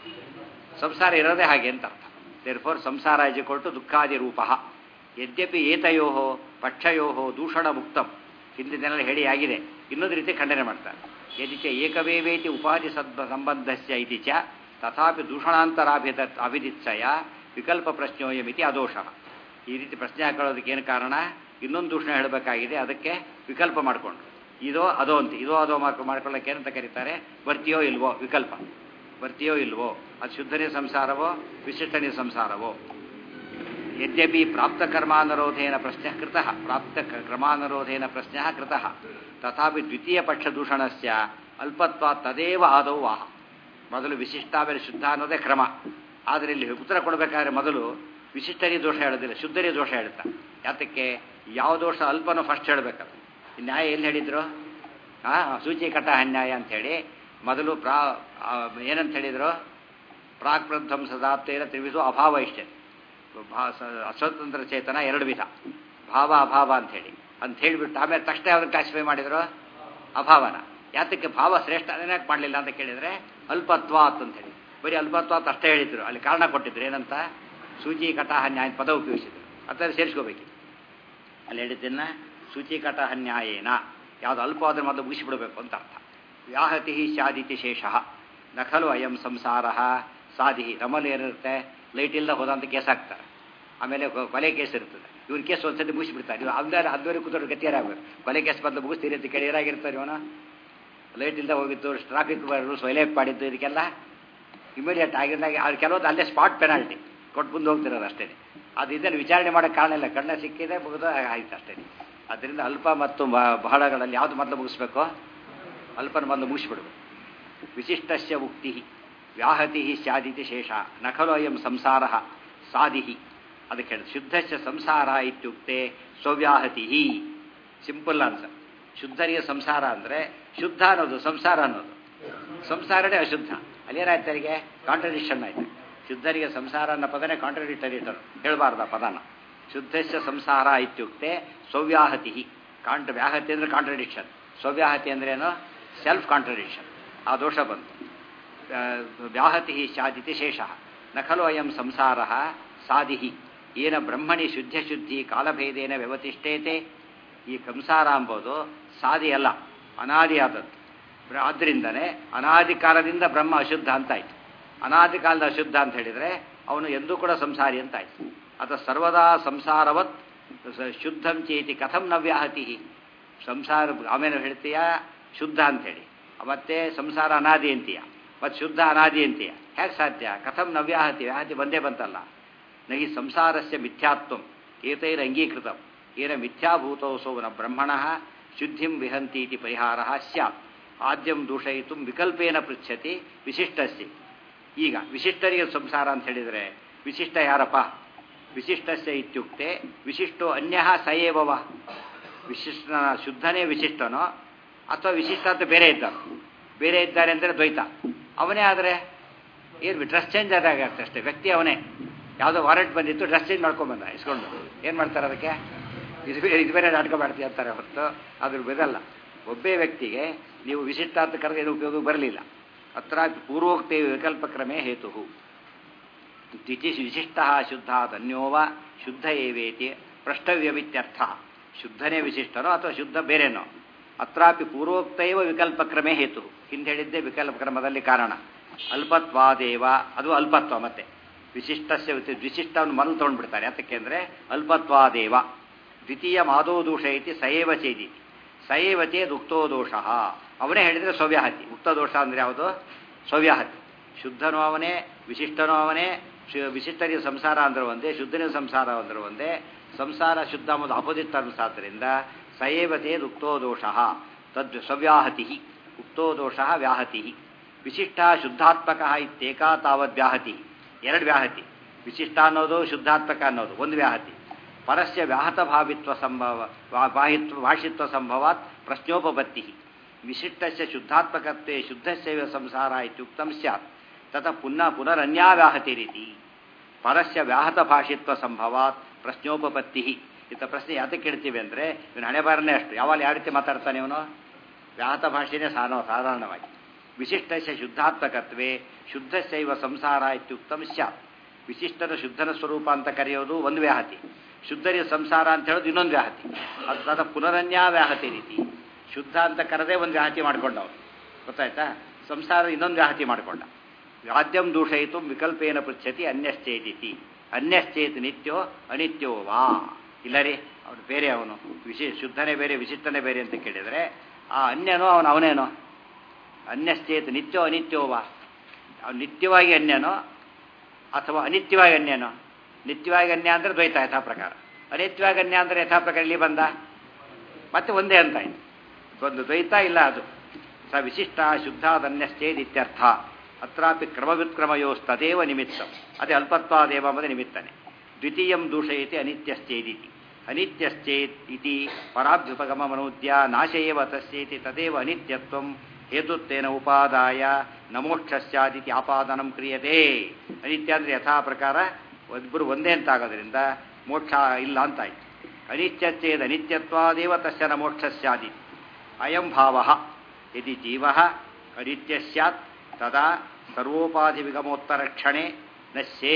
ಸಂಸಾರ ಇರೋದೇ ಹಾಗೆ ಅಂತ ಅರ್ಥ ದೇರ್ಫೋರ್ ಸಂಸಾರ ಇಜಿಕೊಟ್ಟು ದುಃಖಾದಿ ರೂಪ ಯದ್ಯಪಿ ಏತಯೋ ಪಕ್ಷಯೋ ದೂಷಣ ಮುಕ್ತಂ ಹಿಂದಿನೆಲ್ಲ ಹೇಳಿ ಆಗಿದೆ ಇನ್ನೊಂದು ರೀತಿ ಖಂಡನೆ ಮಾಡ್ತಾರೆ ಯದಿ ಚ ಏಕವೇವೇತಿ ಉಪಾಧಿ ಸದ್ ಸಂಬಂಧಸ್ಯ ಇತಿ ಚ ತಥಾಪಿ ದೂಷಣಾಂತರಾಭಿದ ಅಭಿದಿತ್ಸಯ ವಿಕಲ್ಪ ಪ್ರಶ್ನೋಯಮಿತಿ ಅದೋಷ ಈ ರೀತಿ ಪ್ರಶ್ನೆ ಹಾಕೊಳ್ಳೋದಕ್ಕೆ ಏನು ಕಾರಣ ಇನ್ನೊಂದು ದೂಷಣೆ ಹೇಳಬೇಕಾಗಿದೆ ಅದಕ್ಕೆ ವಿಕಲ್ಪ ಮಾಡಿಕೊಂಡು ಇದೋ ಅದೋ ಅಂತ ಇದೋ ಅದೋ ಮಾರ್ಕ್ ಮಾಡ್ಕೊಳ್ಳೋಕೆ ಏನಂತ ಕರೀತಾರೆ ಬರ್ತಿಯೋ ಇಲ್ವೋ ವಿಕಲ್ಪ ಬರ್ತಿಯೋ ಇಲ್ವೋ ಅದು ಶುದ್ಧನೇ ಸಂಸಾರವೋ ವಿಶಿಷ್ಟನೇ ಸಂಸಾರವೋ ಯದ್ಯಪಿ ಪ್ರಾಪ್ತ ಕರ್ಮಾನುರೋಧೇನ ಪ್ರಶ್ನೆ ಕೃತ ಪ್ರಾಪ್ತ ಕ್ರಮಾನುರೋಧೇನ ಪ್ರಶ್ನೆ ಕೃತ ತಥಾಪಿ ದ್ವಿತೀಯ ಪಕ್ಷ ದೂಷಣಸ್ಯ ಅಲ್ಪತ್ವ ತದೇವ ಆದೌ ವಾಹ ಮೊದಲು ವಿಶಿಷ್ಟ ಆಮೇಲೆ ಶುದ್ಧ ಅನ್ನೋದೇ ಕ್ರಮ ಆದರೆ ಇಲ್ಲಿ ಉತ್ತರ ಕೊಡಬೇಕಾದ್ರೆ ಮೊದಲು ವಿಶಿಷ್ಟರಿ ದೋಷ ಹೇಳೋದಿಲ್ಲ ಶುದ್ಧರಿ ದೋಷ ಹೇಳ್ತಾ ಯಾತಕ್ಕೆ ಯಾವ ದೋಷ ಅಲ್ಪನೋ ಫಸ್ಟ್ ಹೇಳಬೇಕಲ್ಲ ಈ ನ್ಯಾಯ ಎಲ್ಲಿ ಹೇಳಿದ್ರು ಆ ಸೂಚಿ ಕಟ ಅನ್ಯಾಯ ಅಂಥೇಳಿ ಮೊದಲು ಪ್ರಾ ಆ, ಏನಂತ ಹೇಳಿದ್ರು ಪ್ರಾಕ್ ಪ್ರಧ್ವಂಸದಾಪ್ತೇನ ತ್ರಿವಿಧು ಅಭಾವ ಇಷ್ಟೇ ಭಾ ಸ- ಅಸ್ವತಂತ್ರ ಚೇತನ ಎರಡು ವಿಧ ಭಾವ ಅಭಾವ ಅಂಥೇಳಿ ಅಂತ ಹೇಳಿಬಿಟ್ಟು ಆಮೇಲೆ ತಕ್ಷಣ ಅವ್ರನ್ನ ಕ್ಲಾಸಿಫೈ ಮಾಡಿದ್ರು ಅಭಾವನ ಯಾತಕ್ಕೆ ಭಾವ ಶ್ರೇಷ್ಠ ಅದನ್ಯಾಕೆ ಮಾಡಲಿಲ್ಲ ಅಂತ ಕೇಳಿದರೆ ಅಲ್ಪತ್ವಾತ್ ಅಂತ ಹೇಳಿ ಬರೀ ಅಲ್ಪತ್ವಾತ್ ಅಷ್ಟೇ ಹೇಳಿದ್ರು ಅಲ್ಲಿ ಕಾರಣ ಕೊಟ್ಟಿದ್ರು ಏನಂತ ಸೂಚಿ ಕಟಾಹ ನ್ಯಾಯ ಪದ ಉಪಯೋಗಿಸಿದ್ರು ಅದನ್ನು ಸೇರಿಸ್ಕೋಬೇಕು ಅಲ್ಲಿ ಹೇಳಿದ್ದನ್ನ ಸೂಚಿ ಕಟಾಹ ನ್ಯಾಯೇನ ಯಾವುದು ಅಲ್ಪವಾದ್ರೆ ಮೊದಲು ಮುಗಿಸಿಬಿಡಬೇಕು ಅಂತ ಅರ್ಥ ವ್ಯಾಹತಿ ಶಾದಿತಿ ಶೇಷ ನಖಲು ಅಯಂ ಸಂಸಾರ ಸಾಧಿ ನಮ್ಮಲ್ಲಿ ಏನಿರುತ್ತೆ ಲೈಟ್ ಇಲ್ಲ ಹೋದಂತ ಕೇಸ್ ಹಾಕ್ತಾರೆ ಆಮೇಲೆ ಕೊ- ಕೊಲೆ ಕೇಸ್ ಇರ್ತದೆ ಇವ್ರ ಕೇಸ್ ಒಂದ್ಸತಿ ಮುಗಿಸ್ಬಿಡ್ತಾರೆ ಇವ್ರು ಅಲ್ದಾರೆ ಅದ್ವರೆಗೆ ಕೂತ್ಕೊಂಡು ಗತಿಯಾರಾಗಬೇಕು ಕೊಲೆ ಕೇಸ್ ಬಂದು ಮುಗಿಸ್ತೀರಿ ಅಂತ ಕೇಳಿ ಏನಾಗಿರ್ತಾರೆ ಇವನು ಲೈಟ್ ಇಲ್ಲದೆ ಹೋಗಿದ್ದು ಟ್ರಾಫಿಕ್ ರೂಲ್ಸ್ ವೈಲೇಟ್ ಮಾಡಿದ್ದು ಇದಕ್ಕೆಲ್ಲ ಇಮಿಡಿಯೇಟ್ ಆಗಿದ್ದಾಗ ಅವ್ರು ಕೆಲವೊಂದು ಅಲ್ಲೇ ಸ್ಪಾಟ್ ಪೆನಾಲ್ಟಿ ಕೊಟ್ಟು ಮುಂದೆ ಹೋಗ್ತಿರೋದು ಅಷ್ಟೇ ಅದು ಇದನ್ನು ವಿಚಾರಣೆ ಮಾಡೋಕ್ಕೆ ಕಾರಣ ಇಲ್ಲ ಕಣ್ಣ ಸಿಕ್ಕಿದೆ ಮುಗಿದು ಆಯ್ತು ಅಷ್ಟೇ ಅದರಿಂದ ಅಲ್ಪ ಮತ್ತು ಬ- ಬಹಳಗಳಲ್ಲಿ ಯಾವುದು ಮೊದಲು ಮುಗಿಸ್ಬೇಕೋ ಅಲ್ಪನ ಮೊದಲು ಮುಗಿಸ್ಬಿಡ್ಬೇಕು ವಿಶಿಷ್ಟಸ್ಯ ಉಕ್ತಿ ವ್ಯಾಹತಿ ಸ್ಯಾದಿತಿ ಶೇಷ ನಖಲು ಅಯಂ ಸಂಸಾರ ಸಾಧಿ ಅದಕ್ಕೆ ಹೇಳಿ ಶುದ್ಧಸ್ಯ ಸಂಸಾರ ಇತ್ಯುಕ್ತೆ ಸ್ವವ್ಯಾಹತಿ ಸಿಂಪಲ್ ಆನ್ಸರ್ ಶುದ್ಧರಿಗೆ ಸಂಸಾರ ಅಂದರೆ ಶುದ್ಧ ಅನ್ನೋದು ಸಂಸಾರ ಅನ್ನೋದು ಸಂಸಾರನೇ ಅಶುದ್ಧ ಅಲ್ಲೇನಾಯ್ತು ಅವರಿಗೆ ಕಾಂಟ್ರಡಿಕ್ಷನ್ ಆಯ್ತು ಶುದ್ಧರಿಗೆ ಸಂಸಾರ ಅನ್ನೋ ಪದನೇ ಕಾಂಟ್ರಡಿಕ್ಟರಿ ಇಟ್ಟರು ಹೇಳಬಾರ್ದು ಆ ಪದನ ಶುದ್ಧಸ್ಯ ಸಂಸಾರ ಇತ್ಯುಕ್ತೆ ಸ್ವವ್ಯಾಹತಿ ಕಾಂಟ್ ವ್ಯಾಹತಿ ಅಂದರೆ ಕಾಂಟ್ರಡಿಕ್ಷನ್ ಸ್ವವ್ಯಾಹತಿ ಅಂದ್ರೇನು ಸೆಲ್ಫ್ ಕಾಂಟ್ರಡಿಕ್ಷನ್ ಆ ದೋಷ ಬಂತು ಆ, ವ್ಯಾಹತಿ ಶಾದಿತಿ ಶೇಷ ನ ಖಲು ಅಯಂ ಸಂಸಾರ ಸಾಧಿ ಏನ ಬ್ರಹ್ಮಣಿ ಶುದ್ಧ ಶುದ್ಧಿ ಕಾಲಭೇದೇನ ವ್ಯವತಿಷ್ಠೇತೆ ಈ ಕಂಸಾರ ಎಂಬುದು ಸಾದಿ ಅಲ್ಲ ಅನಾದಿಯಾದದ್ದು ಬ್ರ- ಆದ್ದರಿಂದನೇ ಅನಾದಿ ಕಾಲದಿಂದ ಬ್ರಹ್ಮ ಅಶುದ್ಧ ಅಂತಾಯ್ತು ಅನಾದಿ ಕಾಲದ ಅಶುದ್ಧ ಅಂತ ಹೇಳಿದರೆ ಅವನು ಎಂದೂ ಕೂಡ ಸಂಸಾರಿ ಅಂತಾಯ್ತು ಅಥ ಸರ್ವದಾ ಸಂಸಾರವತ್ ಸ- ಶುದ್ಧಂ ಚೇತಿ ಕಥಂ ನವ್ಯಾಹತಿ ಸಂಸಾರ ಆಮೇಲೆ ಹೇಳ್ತೀಯ ಶುದ್ಧ ಅಂಥೇಳಿ ಮತ್ತೆ ಸಂಸಾರ ಅನಾದಿ ಅಂತೀಯ ಮತ್ತು ಶುದ್ಧ ಅನಾದಿ ಅಂತೀಯ ಹೇಗೆ ಸಾಧ್ಯ ಕಥಂ ನವ್ಯಾಹತಿ ವ್ಯಾಹತಿ ಬಂದೇ ಬಂತಲ್ಲ ನಹಿ ಸಂಸಾರಸ್ಯ ಮಿಥ್ಯಾತ್ವಂ ಏತೈರ ಅಂಗೀಕೃತಂ ಏನ ಮಿಥ್ಯಾಭೂತೋಸೋ ನ ಬ್ರಹ್ಮಣ ಶುದ್ಧಿಂ ವಿಹಂತಿ ಇತಿ ಪರಿಹಾರ ಸ್ಯಾತ್ ಆದ್ಯಂ ದೂಷಯಿತು ವಿಕಲ್ಪೇನ ಪೃಚ್ಛತಿ ವಿಶಿಷ್ಟಸ್ಯ ಈಗ ವಿಶಿಷ್ಟರಿಗೆ ಸಂಸಾರ ಅಂತ ಹೇಳಿದರೆ ವಿಶಿಷ್ಟ ಯಾರಪ್ಪ ವಿಶಿಷ್ಟಸ್ಯ ಇತ್ಯುಕ್ತೆ ವಿಶಿಷ್ಟೋ ಅನ್ಯ ಸಯೇವವ ವಿಶಿಷ್ಟನ ಶುದ್ಧನೇ ವಿಶಿಷ್ಟನೋ ಅಥವಾ ವಿಶಿಷ್ಟ ಅಂತ ಬೇರೆ ಇದ್ದಾನೆ ಬೇರೆ ಇದ್ದಾರೆ ಅಂದರೆ ದ್ವೈತ ಅವನೇ ಆದರೆ ಏನು ಡ್ರೆಸ್ ಚೇಂಜ್ ಆದಾಗ ಆಗ್ತದೆ ಅಷ್ಟೇ ವ್ಯಕ್ತಿ ಅವನೇ ಯಾವುದೋ ವಾರೆಂಟ್ ಬಂದಿತ್ತು ಡ್ರೆಸ್ ಚೇಂಜ್ ಮಾಡ್ಕೊಂಬಂದ ಇಸ್ಕೊಂಡು ಏನು ಮಾಡ್ತಾರೆ ಅದಕ್ಕೆ ಇದು ಬೇರೆ ಇದು ಬೇರೆ ನಾಟಕ ಮಾಡ್ತೀವಿ ಅಂತಾರೆ ಹೊರತು ಅದ್ರ ಬೆದಲ್ಲ ಒಬ್ಬೇ ವ್ಯಕ್ತಿಗೆ ನೀವು ವಿಶಿಷ್ಟ ಅಂತ ಕರೆದು ಏನು ಉಪಯೋಗ ಬರಲಿಲ್ಲ ಅತ್ರ ಪೂರ್ವೋಕ್ತಿ ವಿಕಲ್ಪಕ್ರಮೇ ಹೇತು ದ್ವಿತಿ ವಿಶಿಷ್ಟ ಶುದ್ಧ ಧನ್ಯೋವ ಶುದ್ಧ ಏವೇತಿ ಪ್ರಷ್ಟವ್ಯವಿತ್ಯರ್ಥ ಶುದ್ಧನೇ ವಿಶಿಷ್ಟನೋ ಅಥವಾ ಶುದ್ಧ ಬೇರೆನೋ ಅತ್ರಾಪಿ ಪೂರ್ವೋಕ್ತೈವ ವಿಕಲ್ಪಕ್ರಮೇ ಹೇತು ಹಿಂದೆ ಹೇಳಿದ್ದೇ ವಿಕಲ್ಪಕ್ರಮದಲ್ಲಿ ಕಾರಣ ಅಲ್ಪತ್ವಾದೇವ ಅದು ಅಲ್ಪತ್ವ ಮತ್ತೆ ವಿಶಿಷ್ಟಸ್ಯ ವಿತಿ- ವಿಶಿಷ್ಟವನ್ನು ಮೊದಲು ತೊಗೊಂಡ್ಬಿಡ್ತಾರೆ ಯಾತಕ್ಕೆ ಅಂದರೆ ಅಲ್ಪತ್ವಾದೇವ ದ್ವಿತೀಯ ಮಾದೋ ದೋಷ ಐತಿ ಸಯೇವ ಚೇದಿ ಸಯೇವ ಚೇದ್ ಉಕ್ತೋ ದೋಷ ಅವನೇ ಹೇಳಿದರೆ ಸೌವ್ಯಾಹತಿ ಉಕ್ತ ದೋಷ ಅಂದರೆ ಯಾವುದು ಸೌವ್ಯಾಹತಿ ಶುದ್ಧನೂ ಅವನೇ ವಿಶಿಷ್ಟನೂ ಅವನೇ ಶು- ವಿಶಿಷ್ಟನಿಗೆ ಸಂಸಾರ ಅಂದ್ರೆ ಒಂದೇ ಶುದ್ಧನಿಗೆ ಸಂಸಾರ ಅಂದ್ರೆ ಒಂದೇ ಸಂಸಾರ ಶುದ್ಧ ಎಂಬುದು ಅಪೋಸಿಟ್ ಟರ್ಮ್ಸ್ ಆದ್ದರಿಂದ ಸಯೇವ ಚೇದ್ ಉಕ್ತೋ ದೋಷ ತದ್ ಸವ್ಯಾಹತಿ ಉಕ್ತೋ ದೋಷ ವ್ಯಾಹತಿ ವಿಶಿಷ್ಟ ಶುದ್ಧಾತ್ಮಕ ಇತ್ಯೇಕಾ ತಾವದ್ ವ್ಯಾಹತಿ ಎರಡು ವ್ಯಾಹತಿ ವಿಶಿಷ್ಟ ಅನ್ನೋದು ಶುದ್ಧಾತ್ಮಕ ಅನ್ನೋದು ಒಂದು ವ್ಯಾಹತಿ ಪರಸ್ಯ ವ್ಯಾಹತ ಭಾವಿತ್ವ ಸಂಭವ ವಾ- ವಾಹಿತ್ವ ಭಾಷಿತ್ವ ಸಂಭವಾತ್ ಪ್ರಶ್ನೋಪಪತ್ತಿ ವಿಶಿಷ್ಟಸ್ಯ ಶುದ್ಧಾತ್ಮಕತ್ವೇ ಶುದ್ಧಸ್ಯೈವ ಸಂಸಾರ ಇತ್ಯುಕ್ತಂ ಸ್ಯಾತ್ ತತ ಪುನಃ ಪುನರನ್ಯಾವ್ಯಾಹತಿ ರೀತಿ ಪರಸ್ಯ ವ್ಯಾಹತ ಭಾಷಿತ್ವ ಸಂಭವಾತ್ ಪ್ರಶ್ನೋಪಪತ್ತಿ ಇಂಥ ಪ್ರಶ್ನೆ ಯಾತಕ್ಕೆ ಕೇಳ್ತೀವಿ ಅಂದರೆ ಇವನು ಹಣೆ ಬಾರನೇ ಅಷ್ಟು ಯಾವಾಗ ಯಾವ ರೀತಿ ಮಾತಾಡ್ತಾನೆ ಇವನು ವ್ಯಾಹತ ಭಾಷೆನೇ ಸಾನ ಸಾಧಾರಣವಾಗಿ ವಿಶಿಷ್ಟಸ್ಯ ಶುದ್ಧಾತ್ಮಕತ್ವೇ ಶುದ್ಧಸ್ಯೈವ ಸಂಸಾರ ಇತ್ಯುಕ್ತಂ ಸ್ಯಾತ್ ವಿಶಿಷ್ಟನ ಶುದ್ಧನ ಸ್ವರೂಪ ಅಂತ ಕರೆಯೋದು ಒಂದು ವ್ಯಾಹತಿ ಶುದ್ಧರಿಗೆ ಸಂಸಾರ ಅಂತ ಹೇಳೋದು ಇನ್ನೊಂದು ವ್ಯಾಹತಿ ಅದು ತದ ಪುನರನ್ಯಾ ವ್ಯಾಹತಿ ರೀತಿ ಶುದ್ಧ ಅಂತ ಕರೆದೇ ಒಂದು ವ್ಯಾಹತಿ ಮಾಡ್ಕೊಂಡವನು ಗೊತ್ತಾಯ್ತಾ ಸಂಸಾರ ಇನ್ನೊಂದು ವ್ಯಾಹತಿ ಮಾಡಿಕೊಂಡ ವ್ಯಾದ್ಯಂ ದೂಷಯಿತು ವಿಕಲ್ಪೇನ ಪೃಚ್ಛತಿ ಅನ್ಯಶ್ಚೇತಿತಿ ಅನ್ಯಶ್ಚೇತ್ ನಿತ್ಯೋ ಅನಿತ್ಯೋ ವಾ ಇಲ್ಲ ರೀ ಅವನು ಬೇರೆ ಅವನು ವಿಶಿ ಶುದ್ಧನೇ ಬೇರೆ ವಿಶಿಷ್ಟನೇ ಬೇರೆ ಅಂತ ಕೇಳಿದರೆ ಆ ಅನ್ಯನೋ ಅವನು ಅವನೇನೋ ಅನ್ಯಶ್ಚೇತ್ ನಿತ್ಯೋ ಅನಿತ್ಯೋ ವಾ ಅವ್ನು ನಿತ್ಯವಾಗಿ ಅನ್ಯನೋ ಅಥವಾ ಅನಿತ್ಯವಾಗಿ ಅನ್ಯನೋ ನಿತ್ಯವಾಗಿ ಅನ್ಯ ಅಂದರೆ ದ್ವೈತ ಯಥಾ ಪ್ರಕಾರ ಅನಿತ್ಯವಾಗಿ ಅನ್ಯ ಅಂದರೆ ಯಥಾ ಪ್ರಕಾರ ಇಲ್ಲಿ ಬಂದ ಮತ್ತೆ ಒಂದೇ ಅಂತ ಆಯ್ತು ಒಂದು ದ್ವೈತ ಇಲ್ಲ ಅದು ಸ ವಿಶಿಷ್ಟ ಶುದ್ಧಾದನ್ಯಶ್ಚೇದ್ ಇತ್ಯರ್ಥ ಅತ್ರಾಪಿ ಕ್ರಮವಿತ್ಕ್ರಮಯೋಸ್ತದೇವ ನಿಮಿತ್ತ ಅದೇ ಅಲ್ಪತ್ವಾದೇವ ಎಂಬುದೇ ನಿಮಿತ್ತನೆ ದ್ವಿತೀಯಂ ದೂಷಯತಿ ಅನಿತ್ಯಶ್ಚೇದಿತಿ ಅನಿತ್ಯಶ್ಚೇತ್ ಇತಿ ಪರಾಭ್ಯುಪಗಮನೋದ್ಯ ನಾಶ ಏವ ತಸ್ಯೇತಿ ತದೇವ ಅನಿತ್ಯತ್ವಂ ಹೇತುತ್ವೇನ ಉಪಾದಾಯ ನಮೋಕ್ಷಸ್ಯಾದಿತಿ ಆಪಾದನಂ ಕ್ರಿಯತೆ ಅನಿತ್ಯ ಅಂದರೆ ಯಥಾ ಪ್ರಕಾರ ಒಬ್ಬರು ಒಂದೇ ಅಂತ ಆಗೋದ್ರಿಂದ ಮೋಕ್ಷ ಇಲ್ಲ ಅಂತಾಯ್ತು ಅನಿತ್ಯಚ್ಚೇದ್ ಅನಿತ್ಯತ್ವಾದೇವ ತಸ್ಯ ನ ಮೋಕ್ಷಸ್ಯಾದಿ ಅಯಂ ಭಾವ ಯದಿ ಜೀವ ಅನಿತ್ಯ ಸ್ಯಾತ್ ತದಾ ಸರ್ವೋಪಾಧಿ ವಿಗಮೋತ್ತರ ಕ್ಷಣೆ ನಶ್ಯೇ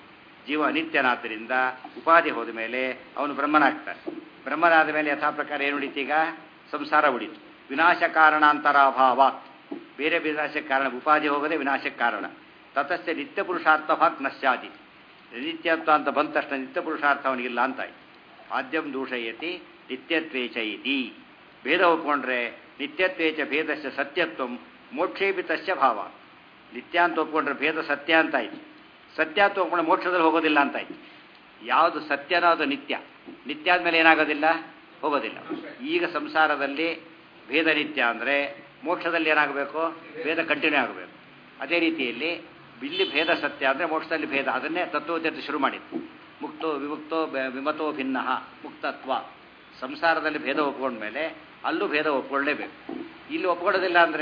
ಜೀವ ಅನಿತ್ಯನಾದ್ದರಿಂದ ಉಪಾಧಿ ಹೋದ ಮೇಲೆ ಅವನು ಬ್ರಹ್ಮನಾಗ್ತಾನೆ ಬ್ರಹ್ಮನಾದ ಮೇಲೆ ಯಥಾ ಪ್ರಕಾರ ಏನು ಉಳಿತೀಗ ಸಂಸಾರ ಉಳಿತು ವಿನಾಶ ಕಾರಣಾಂತರಾಭಾವಾತ್ ಬೇರೆ ವಿನಾಶಕ್ಕೆ ಕಾರಣ ಉಪಾಧಿ ಹೋಗದೆ ವಿನಾಶಕ್ಕೆ ಕಾರಣ ತತಸ್ಯ ನಿತ್ಯ ಪುರುಷಾರ್ಥಭಾತ್ ನಶ್ಯಾದಿ ನಿತ್ಯತ್ವ ಅಂತ ಬಂದ ತಕ್ಷಣ ನಿತ್ಯ ಪುರುಷಾರ್ಥ ಅವನಿಗಿಲ್ಲ ಅಂತಾಯ್ತು ಆದ್ಯಂ ದೂಷಯತಿ ನಿತ್ಯತ್ವೇಚ ಇತಿ ಭೇದ ಒಪ್ಕೊಂಡ್ರೆ ನಿತ್ಯತ್ವೇಚ ಭೇದಸ್ಯ ಸತ್ಯತ್ವಂ ಮೋಕ್ಷೇಪಿ ತಸ್ಯ ಭಾವ ನಿತ್ಯ ಅಂತ ಒಪ್ಕೊಂಡ್ರೆ ಭೇದ ಸತ್ಯ ಅಂತಾಯ್ತು ಸತ್ಯ ಅಂತ ಒಪ್ಕೊಂಡ್ರೆ ಮೋಕ್ಷದಲ್ಲಿ ಹೋಗೋದಿಲ್ಲ ಅಂತಾಯ್ತು ಯಾವುದು ಸತ್ಯನೋ ಅದು ನಿತ್ಯ ನಿತ್ಯ ಆದಮೇಲೆ ಏನಾಗೋದಿಲ್ಲ ಹೋಗೋದಿಲ್ಲ ಈಗ ಸಂಸಾರದಲ್ಲಿ ಭೇದ ನಿತ್ಯ ಅಂದರೆ ಮೋಕ್ಷದಲ್ಲಿ ಏನಾಗಬೇಕು ಭೇದ ಕಂಟಿನ್ಯೂ ಆಗಬೇಕು ಅದೇ ರೀತಿಯಲ್ಲಿ ಇಲ್ಲಿ ಭೇದ ಸತ್ಯ ಅಂದರೆ ಮೋಕ್ಷದಲ್ಲಿ ಭೇದ ಅದನ್ನೇ ತತ್ವೋದ್ಯತೆ ಶುರು ಮಾಡಿತ್ತು ಮುಕ್ತೋ ವಿಮುಕ್ತೋ ಬೆ- ವಿಮತೋ ಭಿನ್ನ ಮುಕ್ತತ್ವ ಸಂಸಾರದಲ್ಲಿ ಭೇದ ಒಪ್ಕೊಂಡ್ಮೇಲೆ ಅಲ್ಲೂ ಭೇದ ಒಪ್ಕೊಳ್ಳೇಬೇಕು ಇಲ್ಲಿ ಒಪ್ಕೊಳ್ಳೋದಿಲ್ಲ ಅಂದರೆ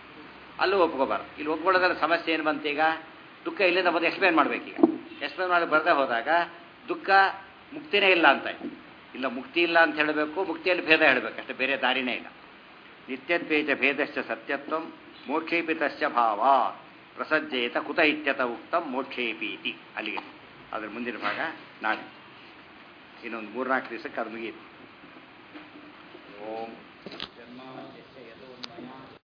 ಅಲ್ಲೂ ಒಪ್ಕೋಬಾರ್ದು ಇಲ್ಲಿ ಒಪ್ಕೊಳ್ಳೋದ್ರ ಸಮಸ್ಯೆ ಏನು ಬಂತೀಗ ದುಃಖ ಇಲ್ಲಿಂದ ಬಂದು ಎಕ್ಸ್ಪ್ಲೇನ್ ಮಾಡಬೇಕೀಗ ಎಕ್ಸ್ಪ್ಲೇನ್ ಮಾಡಿ ಬರದೇ ಹೋದಾಗ ದುಃಖ ಮುಕ್ತಿನೇ ಇಲ್ಲ ಅಂತ ಆಯ್ತು. ಇಲ್ಲ ಮುಕ್ತಿ ಇಲ್ಲ ಅಂತ ಹೇಳಬೇಕು ಮುಕ್ತಿಯಲ್ಲಿ ಭೇದ ಹೇಳಬೇಕು ಅಷ್ಟೇ ಬೇರೆ ದಾರಿನೇ ಇಲ್ಲ ನಿತ್ಯದ್ವೇಚ ಭೇದಶ್ಚ ಸತ್ಯತ್ವಂ ಮೋಕ್ಷೇಪಿ ತಸ್ಯ ಭಾವ ಪ್ರಸಜ್ಜೇತ ಕುತ ಇತ್ಯತ ಉಕ್ತಂ ಮೋಕ್ಷೇಪಿ ಇತಿ ಅಲ್ಲಿಗೆ ಅದ್ರ ಮುಂದಿನ ಭಾಗ ನಾಳೆ ಇನ್ನೊಂದು ಮೂರ್ನಾಲ್ಕು ದಿವಸಕ್ಕೆ ಅದು ಮುಗಿಯುತ್ತೆ ಓಂ